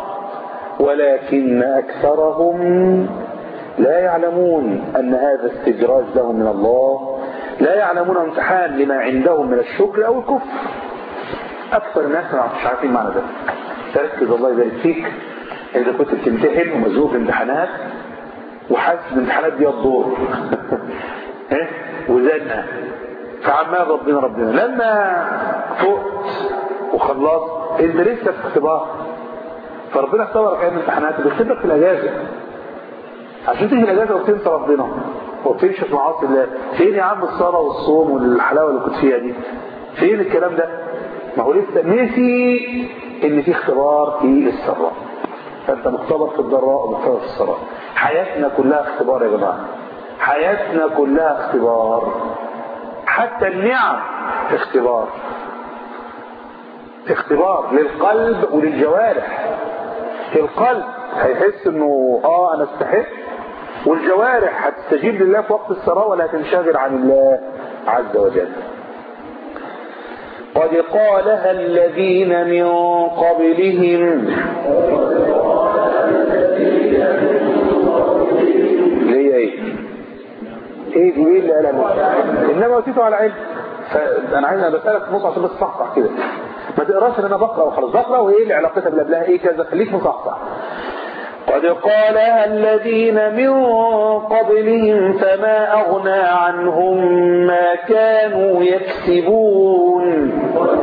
ولكن أكثرهم لا يعلمون أن هذا استدراج لهم من الله لا يعلمون امتحان لما عندهم من الشكر أو الكفر أكثر الناس مش عارفين معنى ده تركز الله يبارك فيك إذا كنت بتمتحن ومزوق امتحانات وحاسس الامتحانات دي الدور وزنها فعمال ربنا ربنا لما فقت وخلصت انت لسه في اختبار فربنا اختبرك ايام الامتحانات بيختبرك في الاجازه عشان تيجي الاجازه وتنسى ربنا وتمشي في معاصي الله فين يا عم الصلاه والصوم والحلاوه اللي كنت فيها دي فين الكلام ده ما هو لسه نسي ان في اختبار في السراء فانت مختبر في الضراء ومختبر في السراء حياتنا كلها اختبار يا جماعه حياتنا كلها اختبار حتى النعم اختبار اختبار للقلب وللجوارح القلب هيحس انه اه انا استحق والجوارح هتستجيب لله في وقت الثراء ولا هتنشغل عن الله عز وجل قد قالها الذين من قبلهم قالها ليه؟ انما اوتيته على علم فانا عايز انا بسالك نص عشان بس تصحصح كده ما تقراش ان انا بقرا وخلاص بقرا وايه اللي علاقتها باللي قبلها ايه كذا خليك مصحصح قد قالها الذين من قبلهم فما أغنى عنهم ما كانوا يكسبون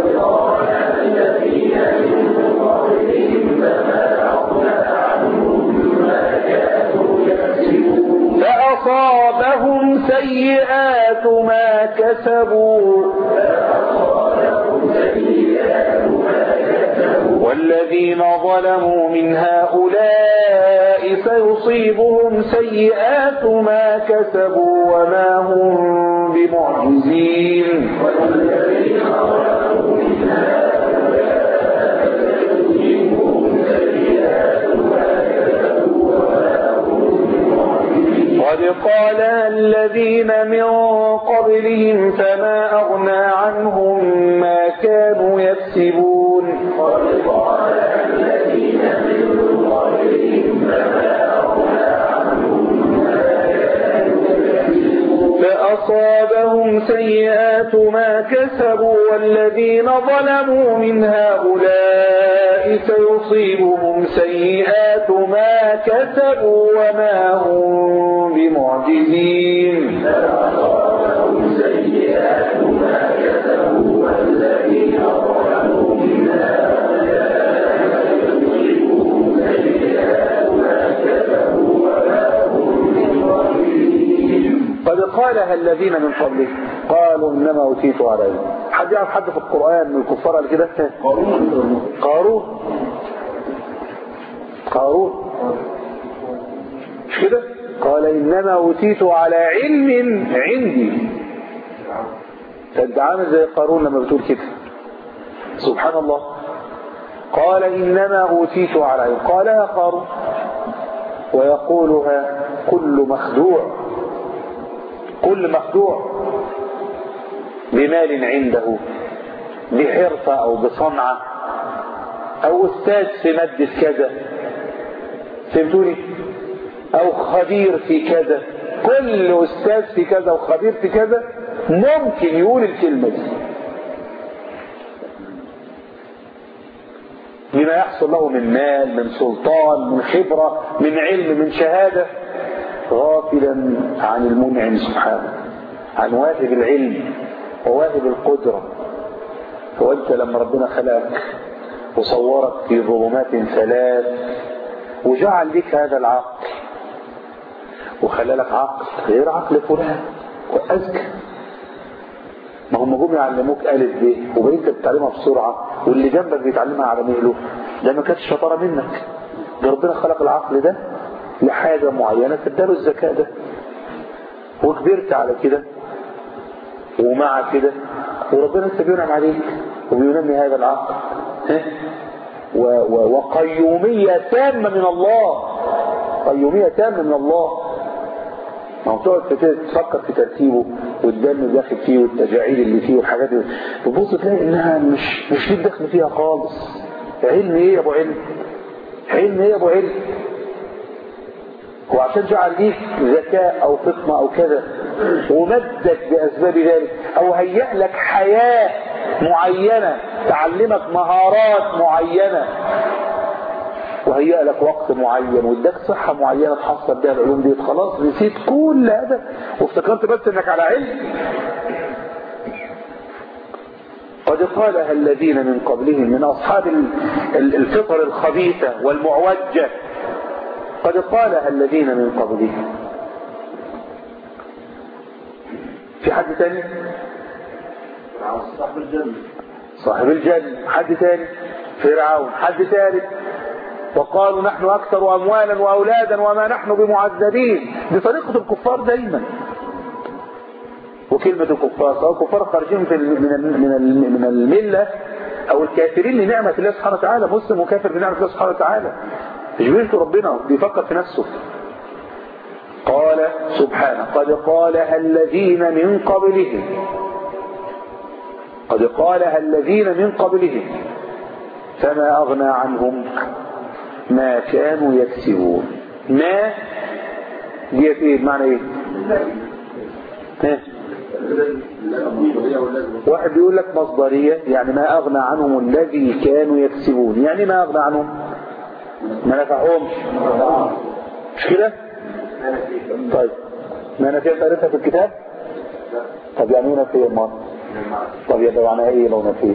فأصابهم سيئات ما كسبوا والذين ظلموا من هؤلاء سيصيبهم سيئات ما كسبوا وما هم بمعجزين قد قال الذين من قبلهم فما أغنى عنهم ما كانوا يكسبون فأصابهم سيئات ما كسبوا والذين ظلموا من هؤلاء سيصيبهم سيئات ما كسبوا وما هم بمعجزين قد قالها الذين من قبله قالوا انما اوتيت على علم حد يعرف حد في القران من الكفار قال كده قارون قارون مش كده قال انما اوتيت على علم عندي فانت عامل زي قارون لما بتقول كده سبحان الله قال انما اوتيت على علم قالها قارون ويقولها كل مخدوع كل مخدوع بمال عنده بحرفة أو بصنعة أو أستاذ في مادة كذا فهمتوني أو خبير في كذا كل أستاذ في كذا وخبير في كذا ممكن يقول الكلمة دي بما يحصل له من مال من سلطان من خبرة من علم من شهادة غافلا عن المنعم سبحانه عن واهب العلم وواهب القدرة وانت لما ربنا خلقك وصورك في ظلمات ثلاث وجعل لك هذا العقل وخلى لك عقل غير عقل فلان وأذكى ما هم جم يعلموك ألف ب وبقيت بتتعلمها بسرعة واللي جنبك بيتعلمها على مهله ده ما كانتش شطارة منك ده ربنا خلق العقل ده لحاجة معينة فاداله الذكاء ده وكبرت على كده ومع كده وربنا لسه بينعم عليك وبينمي هذا العقل ها؟ و و وقيومية تامة من الله قيومية تامة من الله ما هو تقعد تفكر في ترتيبه والدم داخل فيه والتجاعيد اللي فيه والحاجات دي تبص تلاقي انها مش مش ليك دخل فيها خالص علم ايه يا ابو علم علم ايه يا ابو علم وعشان جعل ليك ذكاء او فطنة او كذا ومدك باسباب ذلك او هيأ لك حياة معينة تعلمك مهارات معينة وهيأ لك وقت معين واداك صحة معينة تحصل بها العلوم دي خلاص نسيت كل هذا وافتكرت بس انك على علم قد قالها الذين من قبلهم من اصحاب الفطر الخبيثة والمعوجة قد قالها الذين من قبلهم في حد تاني صاحب الجنة صاحب الجنة حد تاني فرعون حد ثالث وقالوا نحن أكثر أموالا وأولادا وما نحن بمعذبين دي طريقة الكفار دايما وكلمة الكفار سواء الكفار خارجين من من من الملة أو الكافرين لنعمة الله سبحانه وتعالى مسلم وكافر بنعمة الله سبحانه وتعالى مش بيشكر ربنا بيفكر في نفسه قال سبحانه قد قالها الذين من قبلهم قد قالها الذين من قبلهم فما أغنى عنهم ما كانوا يكسبون ما ديت ايه معنى ايه ها؟ واحد بيقول لك مصدرية يعني ما أغنى عنهم الذي كانوا يكسبون يعني ما أغنى عنهم ما نفعهمش مش كده طيب ما نفيه قريتها في الكتاب طب يعني ايه نفيه امال طب يبقى معناها ايه لو نفيه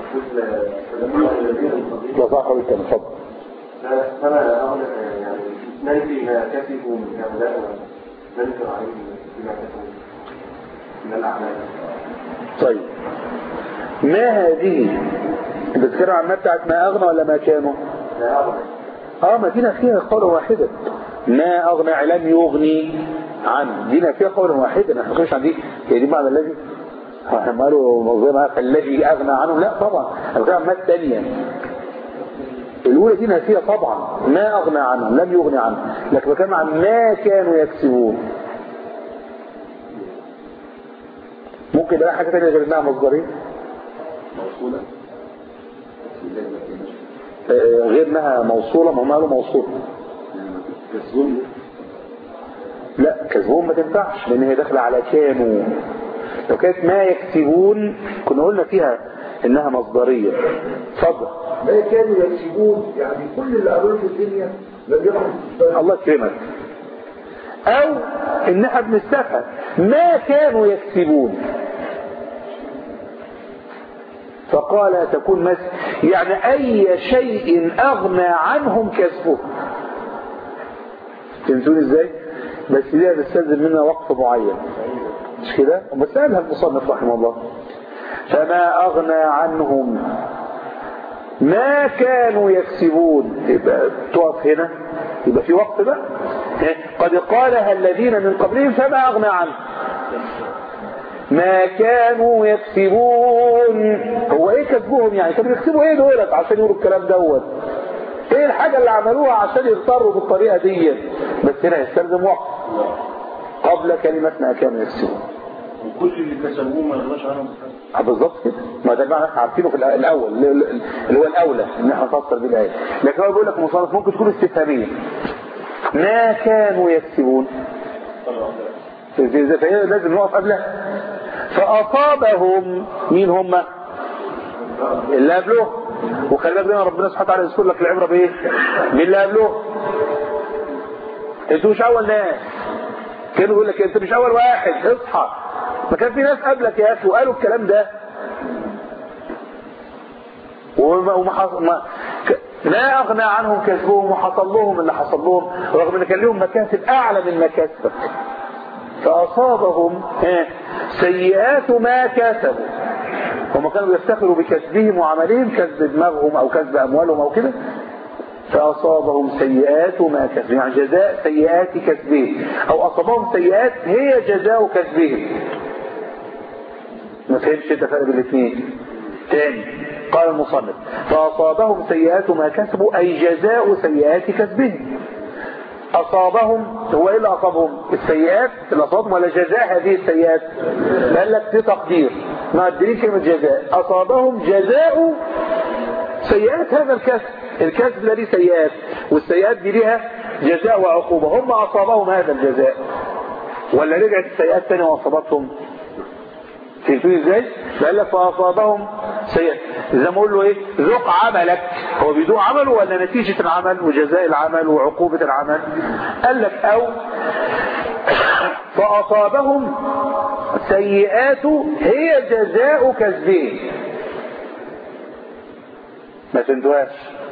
لا صح ولا كان اتفضل فما أغلق يعني ننفي ما كسبوا من هؤلاء وننكر عليهم بما كسبوا من الأعمال طيب ما هذه بتذكر عن بتاعت ما اغنى ولا ما كانوا لا أغلق اه ما دينا فيها قولا واحدا ما اغنى لم يغني عنه دينا فيها قولا واحدا احنا مش عن دي هي دي معنى الذي احنا قالوا زي ما فالذي اغنى عنه لا طبعا انا بتكلم عن ما الثانيه الاولى دي فيها طبعا ما اغنى عنهم لم يغني عنه لكن بتكلم عن ما كانوا يكسبون ممكن يبقى حاجه ثانيه غير انها مصدريه موصولة آه، غير انها موصوله ما هم قالوا موصوله كسبوا لا كسبهم ما تنفعش لان هي داخله على كانوا لو كانت ما يكسبون كنا قلنا فيها انها مصدريه اتفضل ما كانوا يكسبون يعني كل اللي قالوه في الدنيا لم يكن الله يكرمك او انها بنستفهم ما كانوا يكسبون فقال تكون مس يعني اي شيء اغنى عنهم كسبه فهمتوني ازاي بس دي بتستلزم منا وقف معين مش كده بس قالها المصنف رحمه الله فما اغنى عنهم ما كانوا يكسبون يبقى تقف هنا يبقى في وقت بقى قد قالها الذين من قبلهم فما أغنى عنه ما كانوا يكسبون هو ايه كسبهم يعني كانوا يكسبوا ايه دولت عشان يقولوا الكلام دوت ايه الحاجة اللي عملوها عشان يغتروا بالطريقة دي بس هنا يستلزم وقت قبل كلمة ما كانوا يكسبون وكل اللي كسبوه ما يغلاش عنهم آه بالظبط كده ما ده معنى احنا عارفينه في الأ- الاول اللي هو الاولى ان احنا نفسر بيه الايه لكن هو بيقول لك مصنف ممكن تكون استفهاميه ما كانوا يكسبون إذا فهي لازم نقف قبلها فاصابهم مين هم اللي قبله وخلي بالك دايما ربنا سبحانه وتعالى يذكر لك العبره بايه مين اللي قبله انتوا مش اول ناس كانوا يقول لك انت مش اول واحد اصحى ما كان في ناس قبلك يا اخي وقالوا الكلام ده وما وما حص... ما... ك... لا اغنى عنهم كسبهم وحصل لهم اللي حصل لهم رغم ان كان لهم مكاسب اعلى من مكاسبك فاصابهم ها، سيئات ما كسبوا هم كانوا يفتخروا بكسبهم وعملهم كسب دماغهم او كسب اموالهم او كده فأصابهم سيئات ما كسبوا يعني جزاء سيئات كسبهم أو أصابهم سيئات هي جزاء كسبهم ما فهمش انت فرق بين الاثنين تاني قال المصنف فأصابهم سيئات ما كسبوا أي جزاء سيئات كسبهم أصابهم هو إيه اللي أصابهم السيئات اللي أصابهم ولا جزاء هذه السيئات قال لك في تقدير ما أدري كلمة جزاء أصابهم جزاء سيئات هذا الكسب الكسب الذي سيئات والسيئات دي لها جزاء وعقوبة هم أصابهم هذا الجزاء ولا رجعت السيئات تاني وأصابتهم فهمتوني ازاي؟ قال لك فأصابهم سيئات زي ما اقول له ايه ذوق عملك هو بيذوق عمله ولا نتيجة العمل وجزاء العمل وعقوبة العمل قال لك او فأصابهم سيئات هي جزاء كسبهم ما فهمتوهاش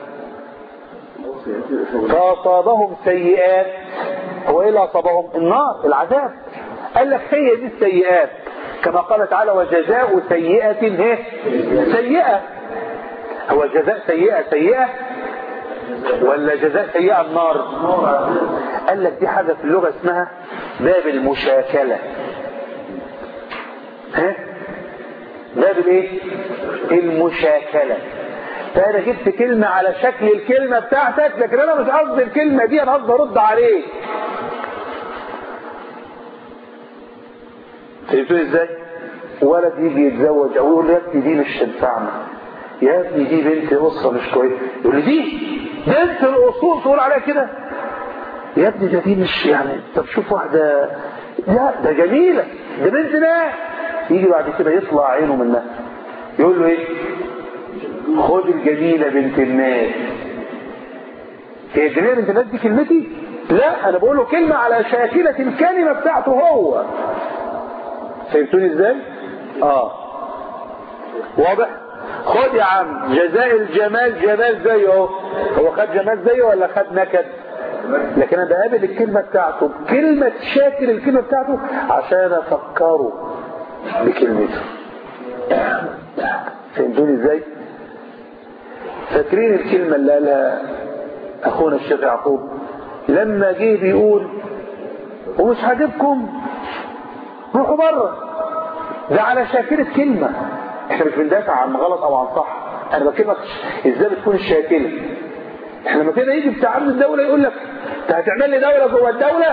فأصابهم سيئات هو ايه اللي أصابهم النار العذاب قال لك هي دي السيئات كما قال تعالى وجزاء سيئة هي سيئة هو جزاء سيئة سيئة ولا جزاء سيئة النار قال لك دي حاجة في اللغة اسمها باب المشاكلة ها باب الايه المشاكلة فانا جبت كلمة على شكل الكلمة بتاعتك لكن انا مش قصدي الكلمة دي انا قصدي ارد عليك فهمتوا ازاي ولد يجي يتزوج او يقول لي يا ابني دي مش تنفعنا يا ابني دي بنت قصه مش كويسه يقول لي دي بنت الاصول تقول عليها كده يا ابني ده دي مش يعني طب شوف واحده لا ده جميلة ده بنت ناس يجي بعد كده يطلع عينه منها يقول له ايه خد الجميلة بنت الناس هي الجميلة بنت الناس دي كلمتي لا انا بقول له كلمة على شاكلة الكلمة بتاعته هو فهمتوني ازاي اه واضح خد يا عم جزاء الجمال جمال زيه اهو هو خد جمال زيه ولا خد نكد لكن انا بقابل الكلمة بتاعته بكلمة شاكل الكلمة بتاعته عشان افكره بكلمته فهمتوني ازاي فاكرين الكلمة اللي قالها اخونا الشيخ يعقوب لما جه بيقول ومش عاجبكم روحوا بره ده على شاكلة كلمة احنا مش بندافع عن غلط او عن صح انا بكلمك ازاي بتكون الشاكلة احنا لما كده يجي بتاع عبد الدولة يقول لك انت هتعمل لي دولة جوه الدولة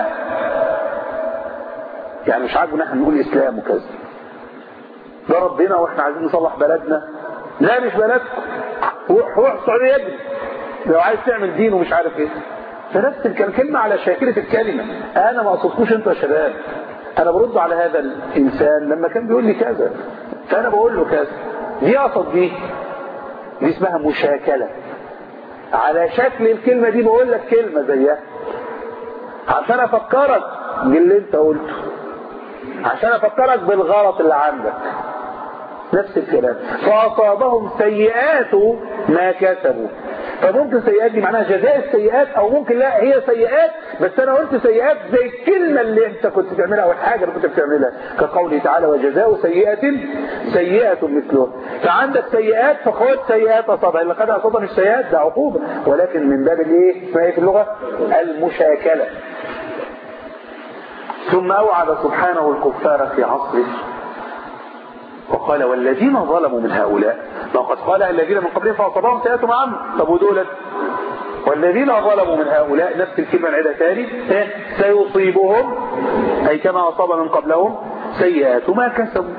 يعني مش عاجبنا احنا نقول اسلام وكذا ده ربنا واحنا عايزين نصلح بلدنا لا مش بلدكم روح روح السعودية يجري لو عايز تعمل دين ومش عارف ايه فنفس الكلمة على شاكلة الكلمة انا ما اقصدكوش انتوا يا شباب انا برد على هذا الانسان لما كان بيقول لي كذا فانا بقول له كذا دي اقصد دي دي اسمها مشاكلة على شكل الكلمة دي بقول لك كلمة زيها عشان افكرك باللي انت قلته عشان افكرك بالغلط اللي عندك نفس الكلام فاصابهم سيئات ما كسبوا فممكن سيئات دي معناها جزاء السيئات او ممكن لا هي سيئات بس انا قلت سيئات زي الكلمة اللي انت كنت بتعملها او الحاجة اللي كنت بتعملها كقوله تعالى وجزاء سيئة سيئة مثله فعندك سيئات فخد سيئات اصابها اللي خدها اصابها مش سيئات ده عقوبة ولكن من باب الايه اسمها ايه في اللغة المشاكلة ثم اوعد سبحانه الكفار في عصره وقال والذين ظلموا من هؤلاء وقد قال الذين من قبلهم فأصابهم سيئات ما عملوا طب ودولت والذين ظلموا من هؤلاء نفس الكلمة نعيدها تاني سيصيبهم أي كما أصاب من قبلهم سيئات ما كسبوا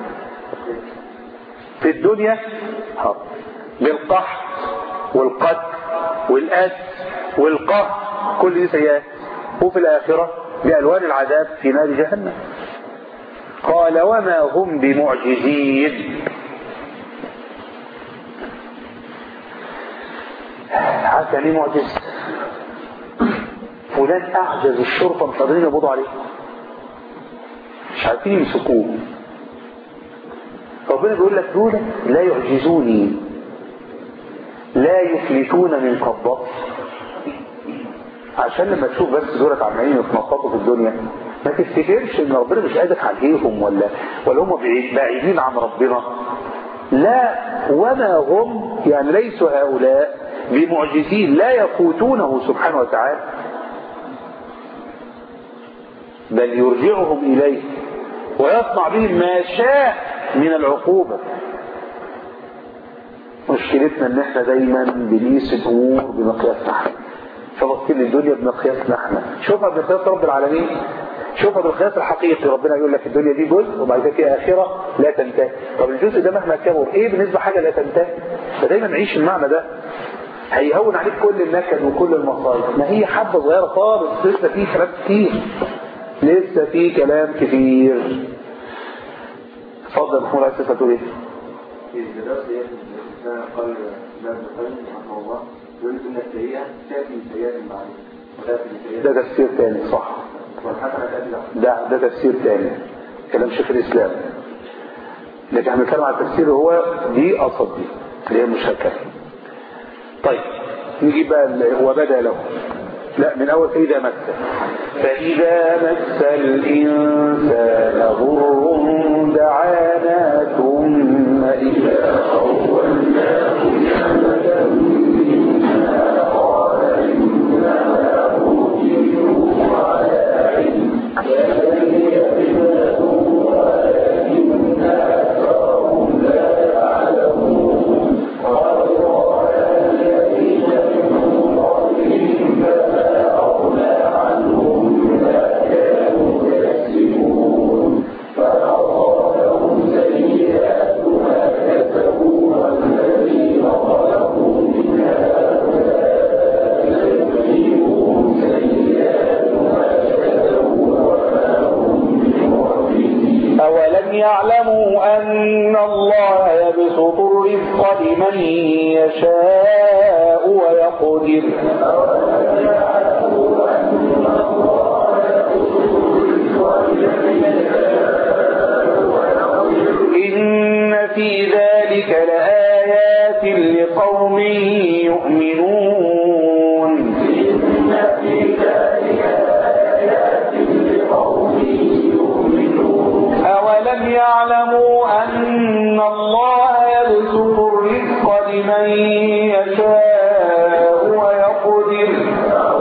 في الدنيا بالقحط والقتل والأس والقهر كل دي سيئات وفي الآخرة بألوان العذاب في نار جهنم قال وما هم بمعجزين عارف يعني ايه معجز فلان اعجز الشرطه مش قادرين يقبضوا عليه مش عارفين يمسكوه ربنا بيقول لك دول لا يعجزوني لا يفلتون من قبضتي عشان لما تشوف بس دولت عمالين يتنططوا في الدنيا ما تفتكرش ان ربنا مش قادر عليهم ولا ولا هم بعيدين عن ربنا لا وما هم يعني ليسوا هؤلاء بمعجزين لا يفوتونه سبحانه وتعالى بل يرجعهم إليه ويصنع بهم ما شاء من العقوبة مشكلتنا ان احنا دايما بنقيس الامور بمقياسنا احنا فبصين الدنيا بمقياسنا احنا شوفها بمقياس رب العالمين شوفها بالقياس الحقيقي ربنا يقول لك الدنيا دي جزء وبعد كده فيها اخره لا تنتهي طب الجزء ده مهما كبر ايه بالنسبه حاجه لا تنتهي فدايما نعيش المعنى ده هيهون عليك كل النكد وكل المصايب ما هي حبه صغيره خالص لسه في كلام كتير لسه في كلام كتير اتفضل محمود عايز تقول ايه؟ في الدراسة يعني قال الإمام ابن القيم رحمه الله يقول إن السيئة تأتي بسيئات بعدين وتأتي بسيئات ده تفسير تاني صح والحسنة تأتي بعدين ده ده تفسير تاني كلام شيخ الاسلام لكن احنا بنتكلم عن التفسير هو دي قصد دي اللي هي المشاكله طيب نجيب بقى ال- وبدا له لا من اول فاذا مس فاذا مس الانسان ضر دعانا ثم اذا خولناه نعمه منا قال انما اوتيته على علم فأصابهم سيئات ما كسبوا والذين يعلموا أن الله يبسط الرزق لمن يشاء ويقدر إن في ذلك لآيات لقوم يؤمنون أولم يعلموا أن الله يبسط الرزق لمن يشاء ويقدر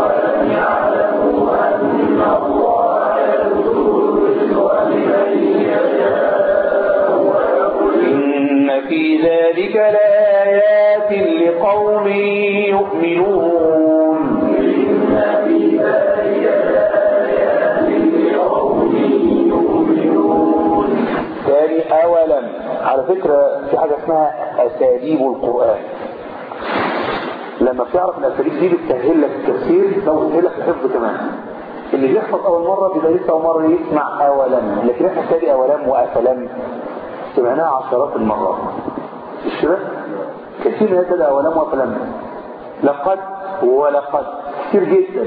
إن في ذلك لآيات لقوم يؤمنون ثاني أولا على فكرة في حاجة اسمها أساليب القرآن لما بتعرف الأساليب دي بتسهل لك التفسير لو بتسهل لك الحفظ كمان اللي بيحفظ أول مرة بيبقى لسه أول مرة يسمع أولا لكن احنا تاني أولا وأسلم سمعناها عشرات المرات مش كده؟ كثير من هذا أولا وأسلم لقد ولقد كثير جدا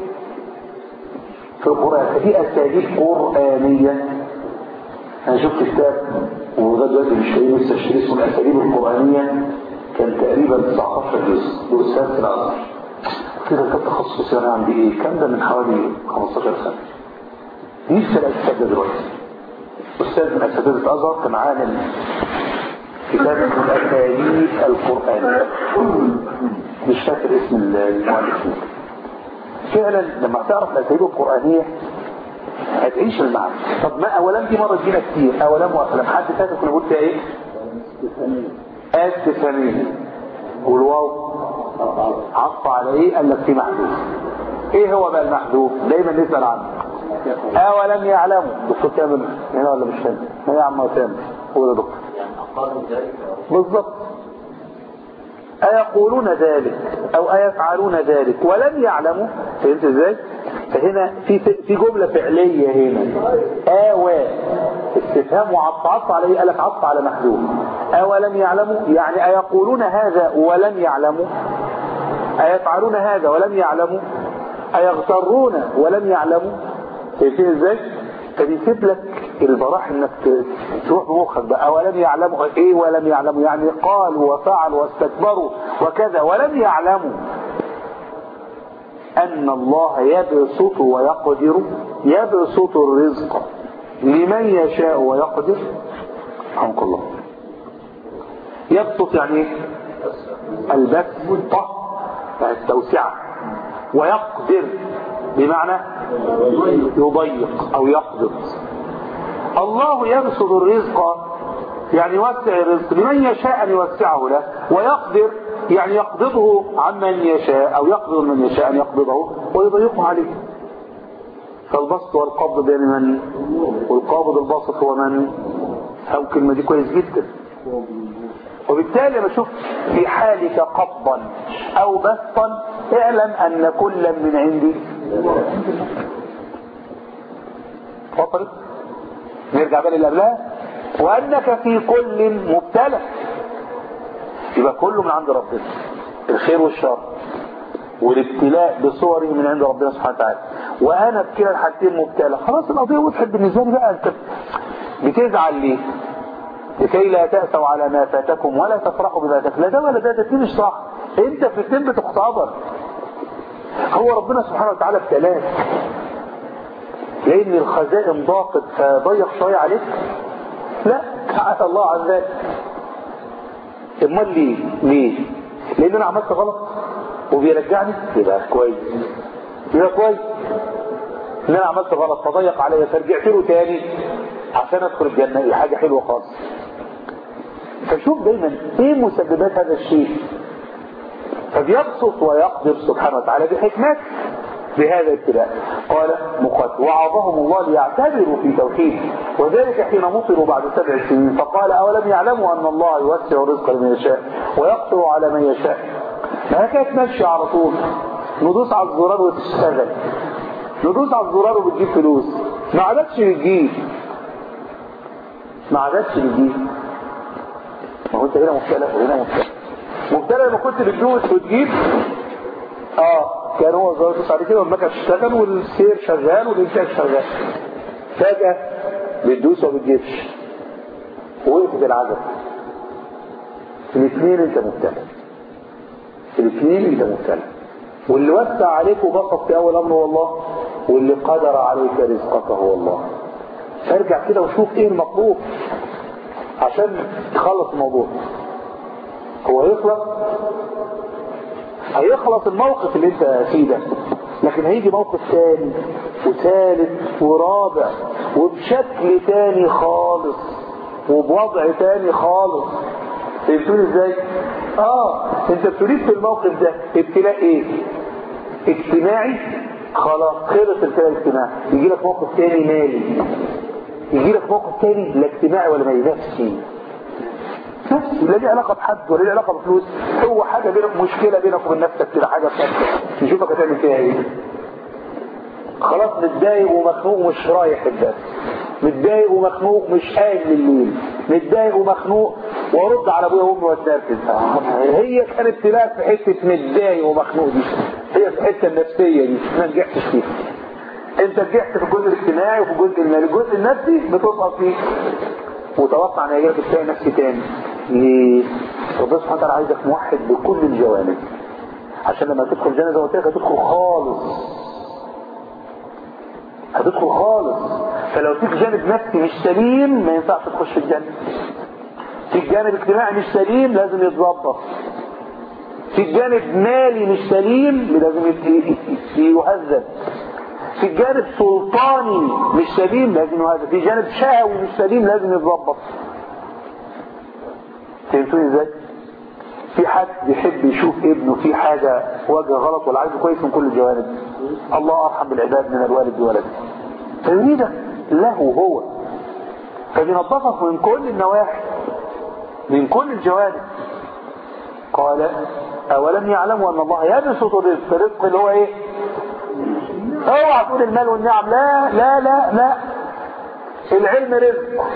في القرآن ففي أساليب قرآنية أنا شفت كتاب وده دلوقتي مش لاقيه لسه اشتري اسمه الأساليب القرآنية كان تقريبا 19 جزء درسات في الأزهر كده كان تخصصي أنا عندي إيه؟ كان ده من حوالي 15 سنة نفسي ألاقي الكتاب ده دلوقتي أستاذ من أساتذة الأزهر كان عامل كتاب اسمه الأساليب القرآنية مش فاكر اسم المؤلف فعلا لما تعرف الأساليب القرآنية هتعيش المعنى طب ما أولام دي مرة جينا كتير أولام وأسلام حد فاكر كنا بقول فيها إيه؟ استفهامية والواو عطف على إيه؟ قال لك في محذوف إيه هو بقى المحذوف؟ دايما نسأل عنه أولم يعلموا دكتور كامل هنا ولا مش هنا؟ هنا يا عم كامل هو ده دكتور بالظبط أيقولون ذلك أو أيفعلون ذلك ولم يعلموا فهمت ازاي؟ فهنا في في جملة فعلية هنا آوى استفهام وعطف على ايه؟ قال لك عطف على محذوف أولم يعلموا يعني أيقولون هذا ولم يعلموا أيفعلون هذا ولم يعلموا أيغترون ولم يعلموا شايفين ازاي؟ فبيسيب لك البراح انك تروح بمخك بقى ولم يعلموا ايه ولم يعلموا يعني قالوا وفعلوا واستكبروا وكذا ولم يعلموا ان الله يبسط ويقدر يبسط الرزق لمن يشاء ويقدر رحمك الله يبسط يعني ايه البسط التوسعة ويقدر بمعنى يضيق او يقبض الله يبسط الرزق يعني يوسع الرزق لمن يشاء ان يوسعه له ويقدر يعني يقبضه عمن يشاء او يقبض من يشاء ان يقبضه ويضيقه عليه فالبسط والقبض بين من والقابض الباسط هو من او الكلمه دي كويس جدا وبالتالي لما تشوف في حالك قبضا او بسطا اعلم ان كلا من عندي اتفضل نرجع بقى اللي قبلها وانك في كل مبتلى يبقى كله من عند ربنا الخير والشر والابتلاء بصوره من عند ربنا سبحانه وتعالى وانا بكلا الحاجتين مبتلى خلاص القضيه وضحت بالنسبه لي بقى انت بتزعل ليه لكي لا تأسوا على ما فاتكم ولا تفرحوا بما فاتكم لا ده ولا ده ده مش صح انت في الدين بتختبر هو ربنا سبحانه وتعالى ابتلاك لان الخزائن ضاقت فضيق شويه عليك لا تعالى الله عن ذلك امال ليه ليه لان انا عملت غلط وبيرجعني يبقى كويس يبقى كويس ان انا عملت غلط فضيق عليا فرجعت له تاني عشان ادخل الجنه دي حاجه حلوه خالص فشوف دايما ايه مسببات هذا الشيء فبيبسط ويقدر سبحانه وتعالى بحكمته بهذا الابتلاء قال مقاتل وعظهم الله ليعتبروا في توحيده وذلك حين مطروا بعد سبع سنين فقال أولم يعلموا أن الله يوسع الرزق لمن يشاء ويقصر على من يشاء ما كانت ماشية على طول ندوس على الزرار وتشتغل ندوس على الزرار وبتجيب فلوس ما عادتش بتجيب ما عادتش بتجيب ما هو انت هنا مبتلى وهنا مبتلى مبتلى لما كنت بتدوس وتجيب اه كان هو ظابط على كده والمكنه تشتغل والسير شغال والانتاج شغال فجاه بتدوس وما بتجيبش وقفت العجب في الاثنين انت مبتلى في الاثنين انت مبتلى واللي وسع عليك وبسط في اول امر هو الله واللي قدر عليك رزقك هو الله فارجع كده وشوف ايه المطلوب عشان تخلص الموضوع هو هيخلص هيخلص الموقف اللي انت فيه ده لكن هيجي موقف ثاني وثالث ورابع وبشكل تاني خالص وبوضع تاني خالص فهمتوني ازاي؟ اه انت بتريد في الموقف ده ابتلاء ايه؟ اجتماعي خلاص خلص الابتلاء الاجتماعي يجي لك موقف تاني مالي يجي لك موقف تاني لا اجتماعي ولا ما نفسي نفسي لا ليه علاقه بحد ولا ليه علاقه بفلوس هو حاجه بينك مشكله بينك وبين نفسك كده حاجه بتاعتك نشوفك هتعمل فيها ايه خلاص متضايق ومخنوق ومش رايح الدرس متضايق ومخنوق مش قايم لليل متضايق ومخنوق وارد على ابويا وامي واتنرفز هي كانت ابتلاء في حته متضايق ومخنوق دي هي في الحته النفسيه دي ما نجحتش فيها انت نجحت في الجزء الاجتماعي وفي الجزء المالي الجزء النفسي بتسقط فيه وتوقع ان يجيلك تلاقي نفسي تاني ليه؟ ربنا سبحانه وتعالى عايزك موحد بكل الجوانب عشان لما تدخل الجنه زي ما قلت لك هتدخل خالص هتدخل خالص فلو فيك جانب نفسي مش سليم ما ينفعش تخش الجنه فيك جانب اجتماعي مش سليم لازم يتظبط فيك جانب مالي مش سليم لازم يهذب في جانب سلطاني مش سليم لازم يهذب في جانب شهوي مش سليم لازم يتظبط فهمتوني ازاي؟ في حد بيحب يشوف ابنه في حاجة وجه غلط ولا عايزه كويس من كل الجوانب الله أرحم بالعباد من الوالد بولده فيريدك له هو فبينظفك من كل النواحي من كل الجوانب قال أولم يعلموا أن الله يبسط الرزق الرزق اللي هو إيه اوعى تقول المال والنعم لا لا لا لا العلم رزق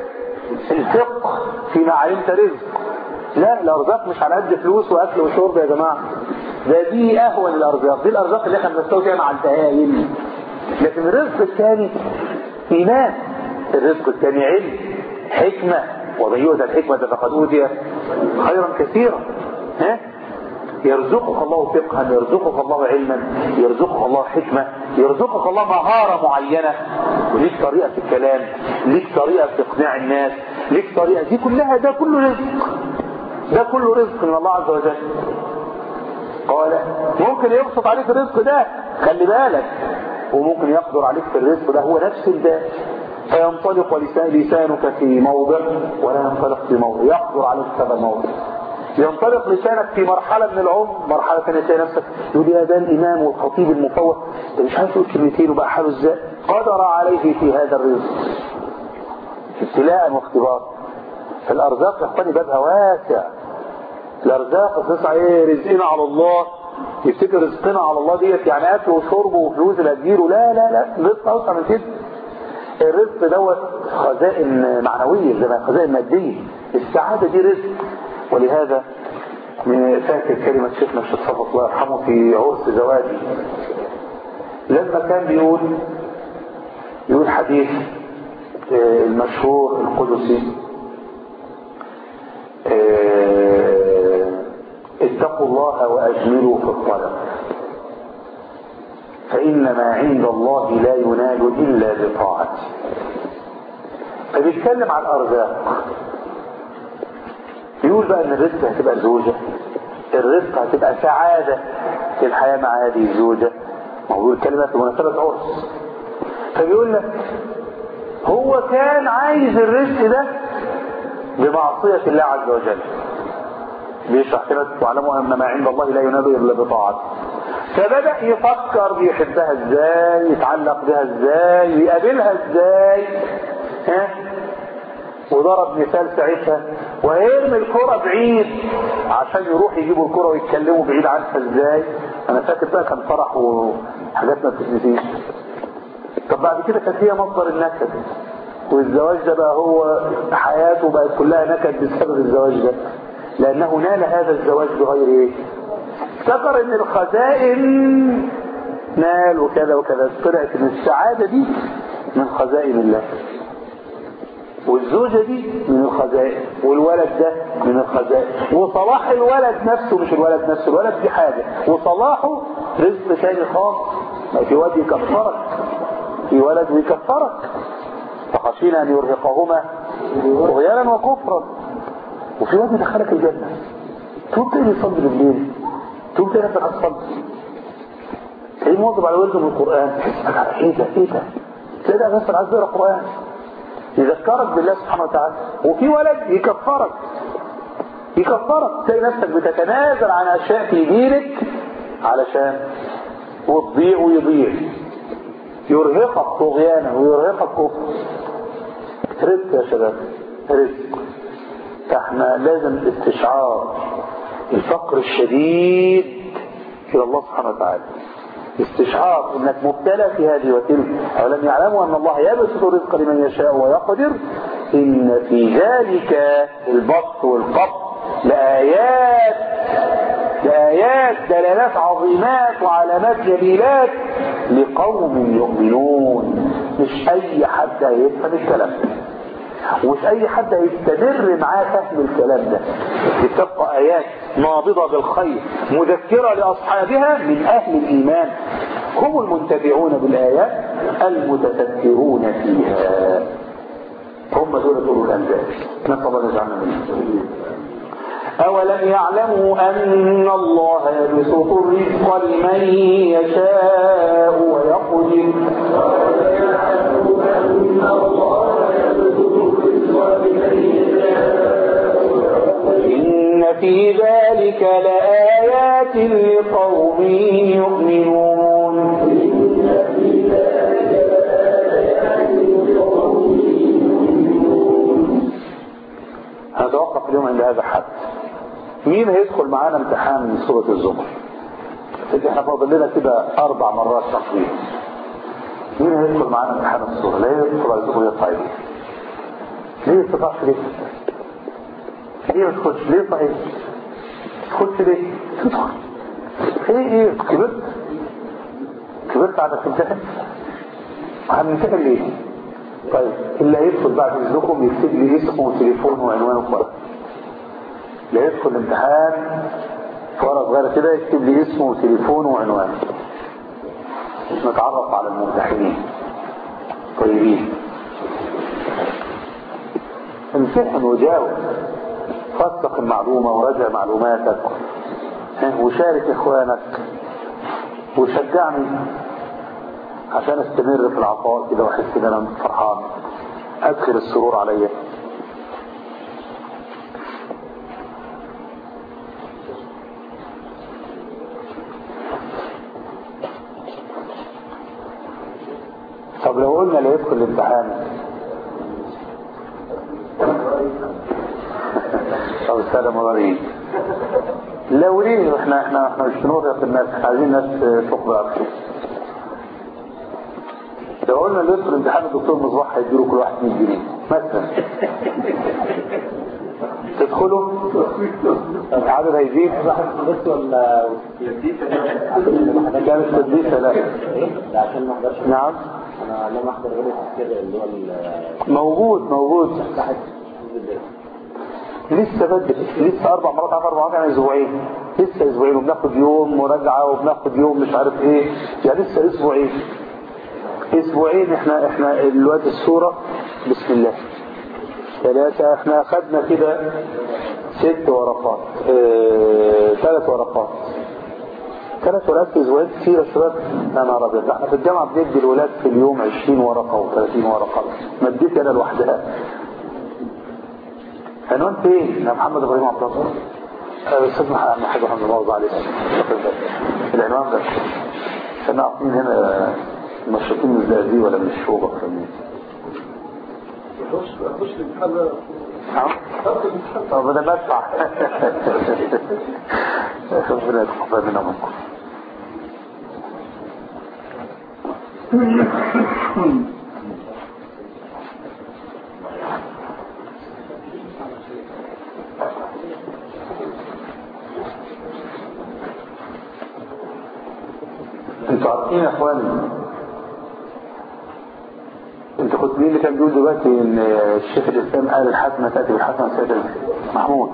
الفقه فيما علمت رزق لا الارزاق مش على قد فلوس واكل وشرب يا جماعه ده دي اهون الارزاق دي الارزاق اللي احنا بنستوي فيها مع البهايم لكن الرزق الثاني ايمان الرزق الثاني علم حكمه ومن يؤتى الحكمه فقد اوتي خيرا كثيرا ها يرزقك الله فقها يرزقك الله علما يرزقك الله حكمة يرزقك الله مهارة معينة وليك طريقة في الكلام ليك طريقة في اقناع الناس ليك طريقة دي كلها ده كله رزق ده كله رزق من الله عز وجل قال ممكن يبسط عليك الرزق ده خلي بالك وممكن يقدر عليك في الرزق ده هو نفس الذات فينطلق لسانك في موضع ولا ينطلق في موضع يقدر عليك في هذا الموضع ينطلق لسانك في مرحلة من العمر مرحلة ثانية تلاقي نفسك يقول يا ده الإمام والخطيب المفوه ده مش عارف يقول كلمتين وبقى حاله ازاي قدر عليه في هذا الرزق ابتلاء واختبار الأرزاق يا اخواني بابها واسع الأرزاق تسعى ايه رزقنا على الله يفتكر رزقنا على الله ديت يعني أكل وشرب وفلوس اللي هتجيله لا لا لا الرزق أوسع من كده الرزق دوت خزائن معنوية زي ما خزائن مادية السعادة دي رزق ولهذا من فاكر كلمة شيخنا الشيخ صفوت الله يرحمه في عرس زواجي لما كان بيقول يقول حديث المشهور القدسي اتقوا الله وأجملوا في الطلب فإن ما عند الله لا ينال إلا بطاعته فبيتكلم عن الأرزاق يقول بقى ان الرزق هتبقى زوجة الرزق هتبقى سعادة في الحياة مع هذه الزوجة موضوع الكلمة في مناسبة عرس فبيقول لك هو كان عايز الرزق ده بمعصية الله عز وجل بيشرح كده تعلموا ان ما عند الله لا ينال الا بطاعته فبدأ يفكر بيحبها ازاي يتعلق بها ازاي يقابلها ازاي ها وضرب مثال ساعتها ويرمي الكرة بعيد عشان يروح يجيبوا الكرة ويتكلموا بعيد عنها ازاي انا فاكر بقى كان فرح وحاجات ما بتتنسيش طب بعد كده كانت هي مصدر النكد والزواج ده بقى هو حياته بقت كلها نكد بسبب الزواج ده لأنه نال هذا الزواج بغير ايه افتكر ان الخزائن نال وكذا وكذا طلعت ان السعادة دي من خزائن الله والزوجة دي من الخزائن والولد ده من الخزائن وصلاح الولد نفسه مش الولد نفسه الولد دي حاجة وصلاحه رزق تاني خالص ما في واد يكفرك في ولد يكفرك فخشينا ان يرهقهما طغيانا وكفرا وفي واد يدخلك الجنة تقوم تاني يصلي بالليل تقوم تاني نفسك هتصلي تلاقيه مواظب على ولده من القرآن ايه ده ايه ده تلاقي ده نفسك عايز يقرا قرآن يذكرك بالله سبحانه وتعالى وفي ولد يكفرك يكفرك تلاقي نفسك بتتنازل عن اشياء في دينك علشان وتضيع ويضيع يرهقك طغيانا ويرهقك كفر رزق يا شباب رزق فاحنا لازم استشعار الفقر الشديد الى الله سبحانه وتعالى استشعار انك مبتلى في هذه وتلك اولم يعلموا ان الله يبسط الرزق لمن يشاء ويقدر ان في ذلك البسط والقبض لآيات لآيات دلالات عظيمات وعلامات جميلات لقوم يؤمنون مش اي حد هيفهم الكلام ده ومش اي حد هيستمر معاه فهم الكلام ده بتبقى ايات نابضة بالخير مذكرة لاصحابها من اهل الايمان هم المنتفعون بالايات المتفكرون فيها هم دول اولو الالباب نسال الله ان يجعلنا منهم أولم يعلموا أن الله يبسط الرزق لمن يشاء ويقدر إن في ذلك لآيات لقوم يؤمنون هتوقف اليوم عند هذا الحد مين هيدخل معانا امتحان من سورة الزمر احنا فاضل لنا كده اربع مرات تقريبا مين هيدخل معانا امتحان السورة لا يدخل على الجمهورية الطيبة ليه استطاعش ليه ليه ما تدخلش ليه صحيح تدخلش ليه تدخل ايه ايه كبرت كبرت على تمتحن هنمتحن ليه طيب اللي هيدخل بعد اذنكم يكتب لي اسمه وتليفونه وعنوانه في ورقه اللي هيدخل الامتحان في ورقه صغيره كده يكتب لي اسمه وتليفونه وعنوانه نتعرف على الممتحنين طيبين امتحن وجاوب فسق المعلومة وراجع معلوماتك وشارك اخوانك وشجعني عشان استمر في العطاء كده واحس ان انا فرحان ادخل السرور عليا طب لو قلنا اللي يدخل الامتحان طب السادة مضارين لو ليه احنا احنا احنا مش بنرهق الناس احنا عايزين ناس تقبل اكتر لو قلنا اللي يدخل امتحان الدكتور مصباح هيديله كل واحد 100 جنيه مثلا تدخلوا العدد هيزيد بس ولا كان التدريس لا ده عشان ما احضرش نعم انا لما احضر غير التفكير اللي هو ال- موجود موجود تحت لسه بدري لسه اربع مرات على اربع مرات يعني اسبوعين لسه اسبوعين وبناخد يوم مراجعه وبناخد يوم مش عارف ايه يعني لسه اسبوعين اسبوعين احنا احنا الوقت الصوره بسم الله ثلاثة احنا اخدنا كده ست ورقات اه ثلاث ورقات ثلاث ورقات في اسبوعين كتير يا شباب يا نهار ابيض ده احنا في الجامعه بندي الولاد في اليوم 20 ورقه و30 ورقه مديت انا لوحدها عنوان فين يا محمد ابراهيم عبد الله آه، الاستاذ محمد حاج محمد الله عليه العنوان ده عشان عارفين هنا المشرقين من الزقازيق ولا من الشوبه ولا من اخش الامتحان ده نعم طب انا بدفع ربنا يتقبل منا ومنكم عارفين يا اخواني انت كنت مين اللي كان بيقول دلوقتي ان الشيخ الاسلام قال الحسنه تاتي بالحسنه سيد محمود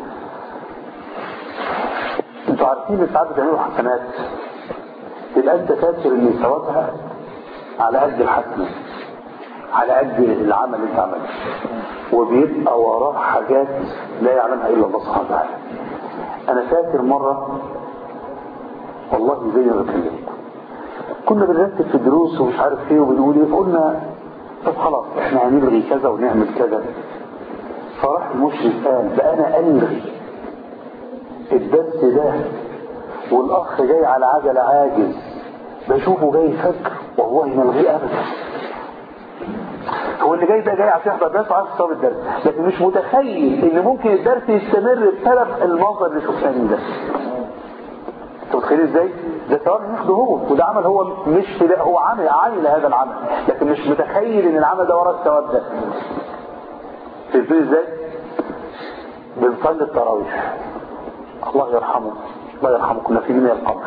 انتوا عارفين ان ساعات بتعملوا حسنات تبقى انت فاكر ان ثوابها على قد الحسنه على قد العمل اللي انت عملته وبيبقى وراه حاجات لا يعلمها الا الله سبحانه وتعالى انا فاكر مره والله زي ما بكلمكم كنا بنرتب في الدروس ومش عارف ايه وبنقول ايه قلنا طب خلاص احنا هنلغي كذا ونعمل كذا فراح المشرف قال بقى انا الغي الدرس ده والاخ جاي على عجله عاجز بشوفه جاي فجر والله ما الغيه ابدا هو اللي جاي ده جاي عشان يحضر درس وعايز يصاب الدرس لكن مش متخيل ان ممكن الدرس يستمر بسبب المنظر اللي شفناه ده انت متخيل ازاي ده ثواب ياخده هو وده عمل هو مش في ده هو عامل عامل هذا العمل لكن مش متخيل ان العمل ده وراه الثواب ده تفهم ازاي بنصلي التراويح الله يرحمه الله يرحمه كنا في من القبر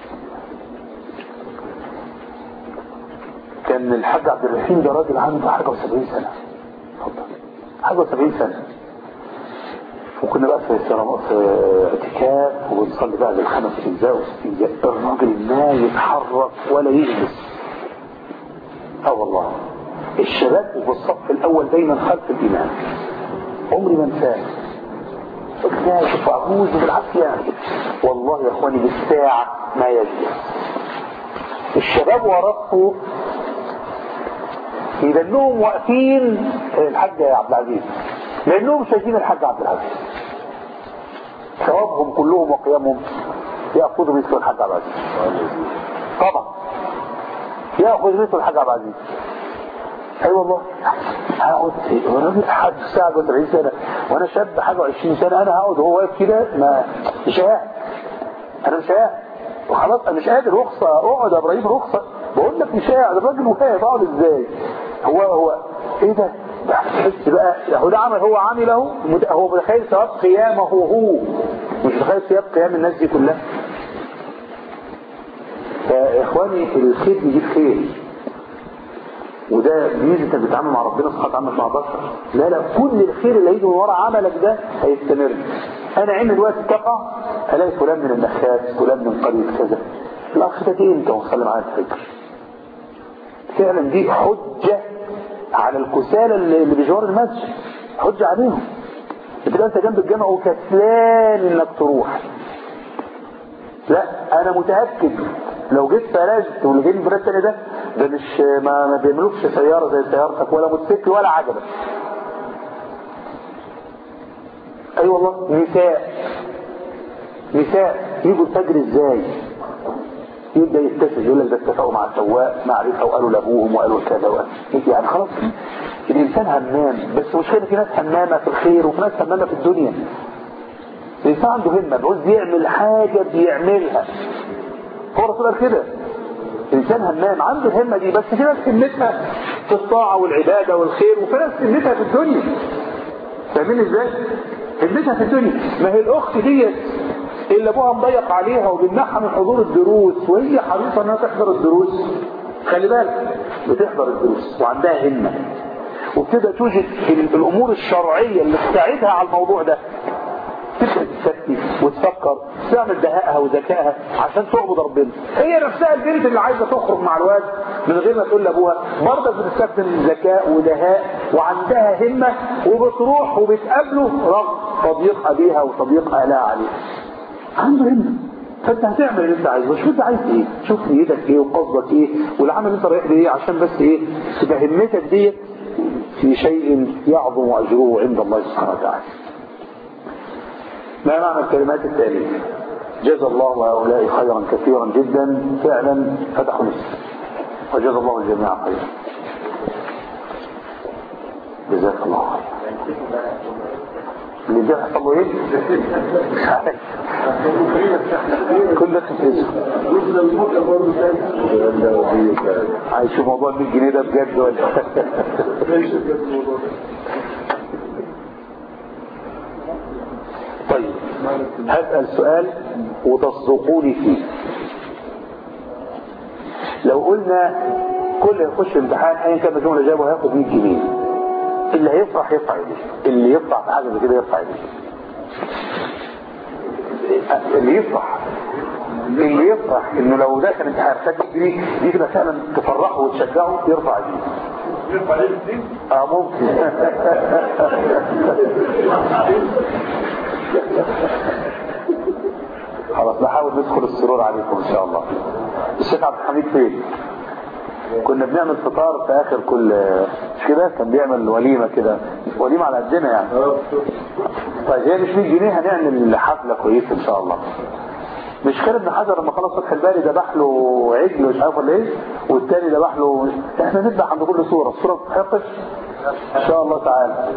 كان الحاج عبد الرحيم ده راجل عنده حاجه و70 سنه اتفضل حاجه و70 سنه وكنا بقى في في اعتكاف وبنصلي بقى بالخمس اجزاء وست اجزاء الراجل ما يتحرك ولا يجلس اه والله الشباب في الصف الاول دايما خلف الامام عمري ما انساه اكتشف واعوذ بالعافيه والله يا اخواني بالساعه ما يجلس الشباب وراه لانهم واقفين الحاج عبد العزيز لانهم شايفين الحاج عبد العزيز ثوابهم كلهم وقيامهم ياخذوا مثل الحاج عبد العزيز طبعا ياخذ مثل الحاج عبد العزيز اي أيوة والله هقعد راجل حاج ساعه 40 سنه وانا شاب حاجه 20 سنه انا هقعد وهو واقف كده ما مش قاعد انا مش قاعد وخلاص انا مش قادر رخصه اقعد يا ابراهيم رخصه بقول لك مش قاعد الراجل واقف اقعد ازاي هو هو ايه ده تحس بقى هو ده عمل هو عمله هو متخيل ثواب قيامه هو مش متخيل ثواب قيام الناس دي كلها يا اخواني الخير بيجيب خير وده ميزه انك بتتعامل مع ربنا سبحانه وتعالى مع بشر لا لا كل الخير اللي هيجي من ورا عملك ده هيستمر انا عندي دلوقتي تقع الاقي فلان من النخاس فلان من قريه كذا الاخ ده ايه انت وصلي معايا الفجر فعلا دي حجه على الكسالى اللي بجوار المسجد حجه عليهم بتبقى انت جنب الجامع وكسلان انك تروح لا انا متاكد لو جيت فرجت واللي جاي من البلاد الثانيه ده ده مش ما, ما بيعملوش سياره زي سيارتك ولا موتوسيكل ولا عجله اي أيوة والله نساء نساء يجوا الفجر ازاي يبدا يتصل يقول لك ده اتفقوا مع السواق معرفه وقالوا لابوهم وقالوا كذا وقالوا يعني خلاص الانسان همام بس مشكله في ناس همامه في الخير وفي ناس همامه في الدنيا الانسان عنده همه بيعوز يعمل حاجه بيعملها هو الرسول قال كده الانسان همام عنده الهمه دي بس في ناس همتها في الطاعه والعباده والخير وفي ناس همتها في الدنيا فاهمين ازاي؟ همتها في الدنيا ما هي الاخت ديت اللي ابوها مضيق عليها وبيمنعها من حضور الدروس وهي حريصه انها تحضر الدروس خلي بالك بتحضر الدروس وعندها همه وبتبدا توجد الامور الشرعيه اللي تساعدها على الموضوع ده تبدا تفكر وتفكر تعمل دهائها وذكائها عشان تعبد ربنا هي نفسها البنت اللي عايزه تخرج مع الواد من غير ما تقول لابوها برضه بتستخدم ذكاء ودهاء وعندها همه وبتروح وبتقابله رغم تضييق ابيها وتضييق اهلها عليها عنده همه فانت هتعمل اللي انت عايزه شوف انت عايز ايه شوف نيتك ايه وقصدك ايه والعمل اللي انت رايح ليه عشان بس ايه تبقى همتك ديت في شيء يعظم اجره عند الله سبحانه وتعالى ما معنى الكلمات التالية جزا الله هؤلاء خيرا كثيرا جدا فعلا فتحوا نفسه وجزا الله الجميع خيرا جزاك الله خير اللي ده حصل له ايه؟ كل ده خفيف عايز شوف موضوع 100 جنيه ده بجد ولا طيب هسأل سؤال وتصدقوني فيه لو قلنا كل يخش امتحان ايا كان مجموع اللي جابه هياخد 100 جنيه اللي هيفرح يرفع ايديه اللي يفرح في حاجه زي كده يرفع ايديه اللي يفرح اللي يفرح انه لو دخل امتحان خد جنيه دي كده فعلا تفرحه وتشجعه يرفع ايديه يرفع عليه الاثنين اه ممكن خلاص نحاول ندخل السرور عليكم ان شاء الله الشيخ عبد الحميد فين كنا بنعمل فطار في اخر كل مش كده كان بيعمل وليمه كده وليمه على قدنا يعني طيب هي مش 100 جنيه هنعمل حفله كويسه ان شاء الله مش خالد بن حجر لما خلص فتح الباري ذبح له عجل مش عارف ولا ايه والتاني ذبح له احنا نذبح عند كل صوره الصوره ما تتحقش ان شاء الله تعالى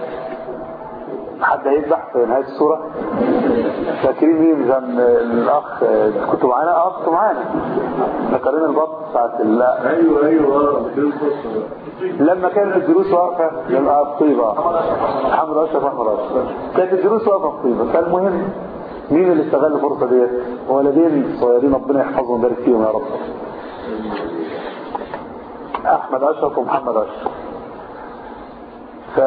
حد هيذبح في نهايه الصوره فاكرين مين كان الاخ كنتوا معانا اه كنتوا معانا فاكرين البط بتاعت لا ايوه ايوه اه بدون فرصه لما كانت الدروس واقفه يبقى الطيبه محمد اشرف احمد اشرف كانت الدروس واقفه في الطيبه فالمهم مين اللي استغل الفرصه ديت ولدين صغيرين ربنا يحفظهم ويبارك فيهم يا رب احمد اشرف ومحمد اشرف ف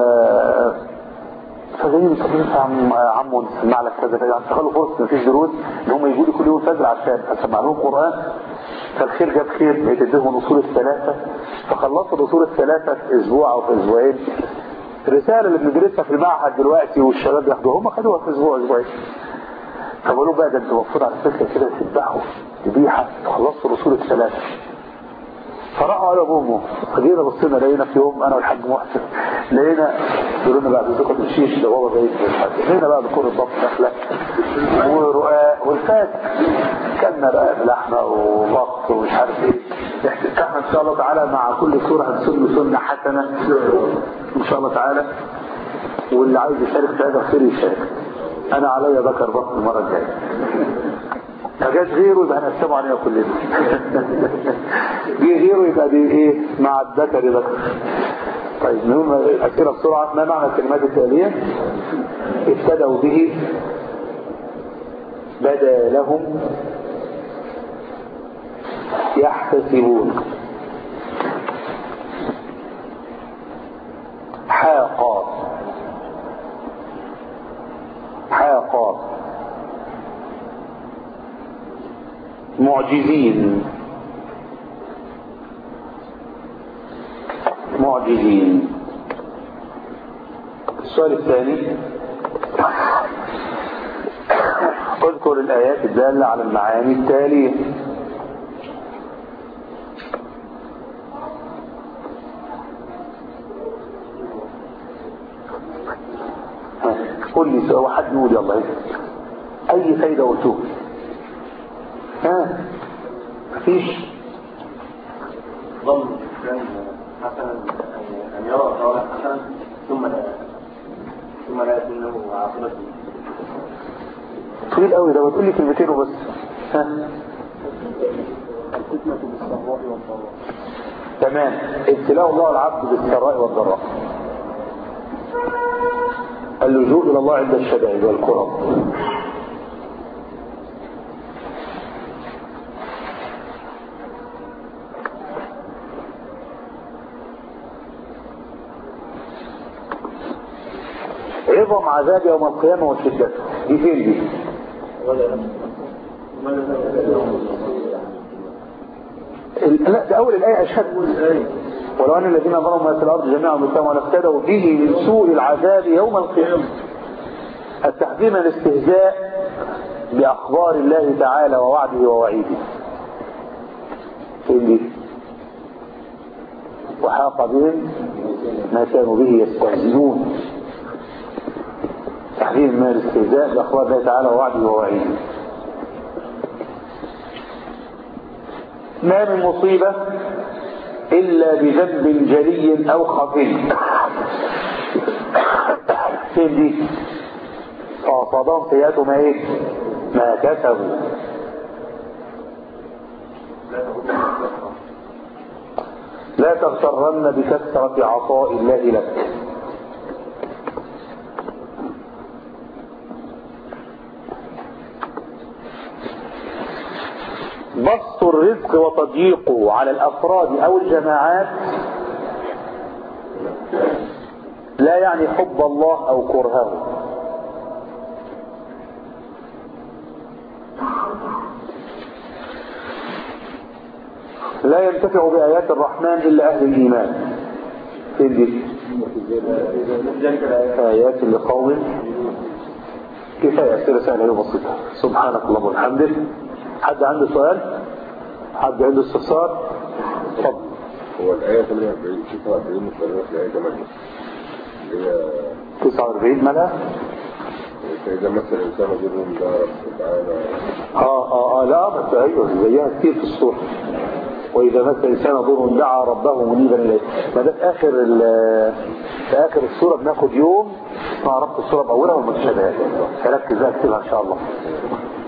فجايين طب ينفع عم عمو نسمع لك كذا كذا استغلوا فرصه مفيش دروس ان هم يجوا لي كل يوم الفجر عشان اسمع لهم قران فالخير جاب خير بقيت اديهم الاصول الثلاثه فخلصوا الاصول الثلاثه في اسبوع او في اسبوعين الرساله اللي بندرسها في المعهد دلوقتي والشباب ياخدوها هم خدوها في اسبوع اسبوعين فبقولوا بقى ده انتوا المفروض على فكره كده تذبحوا ذبيحه تخلصوا الاصول الثلاثه فراحوا على ابوه فجينا بصينا لقينا في يوم انا والحاج محسن لقينا يقولوا لنا بعد ذكر الشيش ده بابا جاي لقينا بقى دكتور الضبط داخله ورقاق والفات كلنا رقاق لحمه وبط ومش عارف ايه احنا ان شاء الله تعالى مع كل سوره هنسن سنه حسنه ان شاء الله تعالى واللي عايز يشارك في هذا الخير يشارك انا عليا ذكر بطن المره الجايه ما جاش غيره يبقى هنقسمه علينا كلنا جه غيره يبقى دي ايه مع الذكر ذكر طيب نقول الاسئله بسرعه ما معنى الكلمات التاليه ابتدأوا به بدا لهم يحتسبون حاقا حاقا معجزين معجزين السؤال الثاني اذكر الآيات الدالة على المعاني التالية قل لي سؤال واحد يقول يلا ايه اي فايدة قلتوه ها مفيش ظن الإنسان حسنا أن يرى صالح حسنا ثم لا ثم لا يكون له عاقبة طويل قوي ده بتقول لي كلمتين وبس ها الفتنة بالسراء والضراء تمام ابتلاء الله العبد بالسراء والضراء اللجوء الى الله عند الشدائد والكرب عظم عذاب يوم القيامة وشدته دي فين دي ال- لا ده اول الايه اشهد ولو ان الذين ظلموا ما في الارض جميعا مثلهم ولافتدوا به من سوء العذاب يوم القيامه التحذير من الاستهزاء باخبار الله تعالى ووعده ووعيده فين دي وحاق بهم ما كانوا به يستهزئون تحذير من الاستهزاء باخبار الله تعالى ووعده ووعيده ما من مصيبة إلا بذنب جلي أو خفي فين دي فأصابهم سيئات ما إيه ما كسبوا لا تغترن بكثرة عطاء الله لك بسط الرزق وتضييقه على الأفراد أو الجماعات لا يعني حب الله أو كرهه لا ينتفع بآيات الرحمن إلا أهل الإيمان فين دي آيات لقوم كفاية أسئلة سهلة وبسيطة سبحانك اللهم وبحمدك حد عنده سؤال حد عنده استفسار اتفضل هو الآية 48 49 مفرغة الآية 8 اللي هي 49 مالها فإذا مثل الإنسان ضر لا رب تعالى اه اه اه لا بس ايوه زيها كتير في السورة واذا مس الانسان ضر دعا ربه منيبا اليه ما ده في اخر ال- في اخر السوره بناخد يوم مع ربط السوره باولها والمتشابهات فركز بقى اكتبها ان شاء الله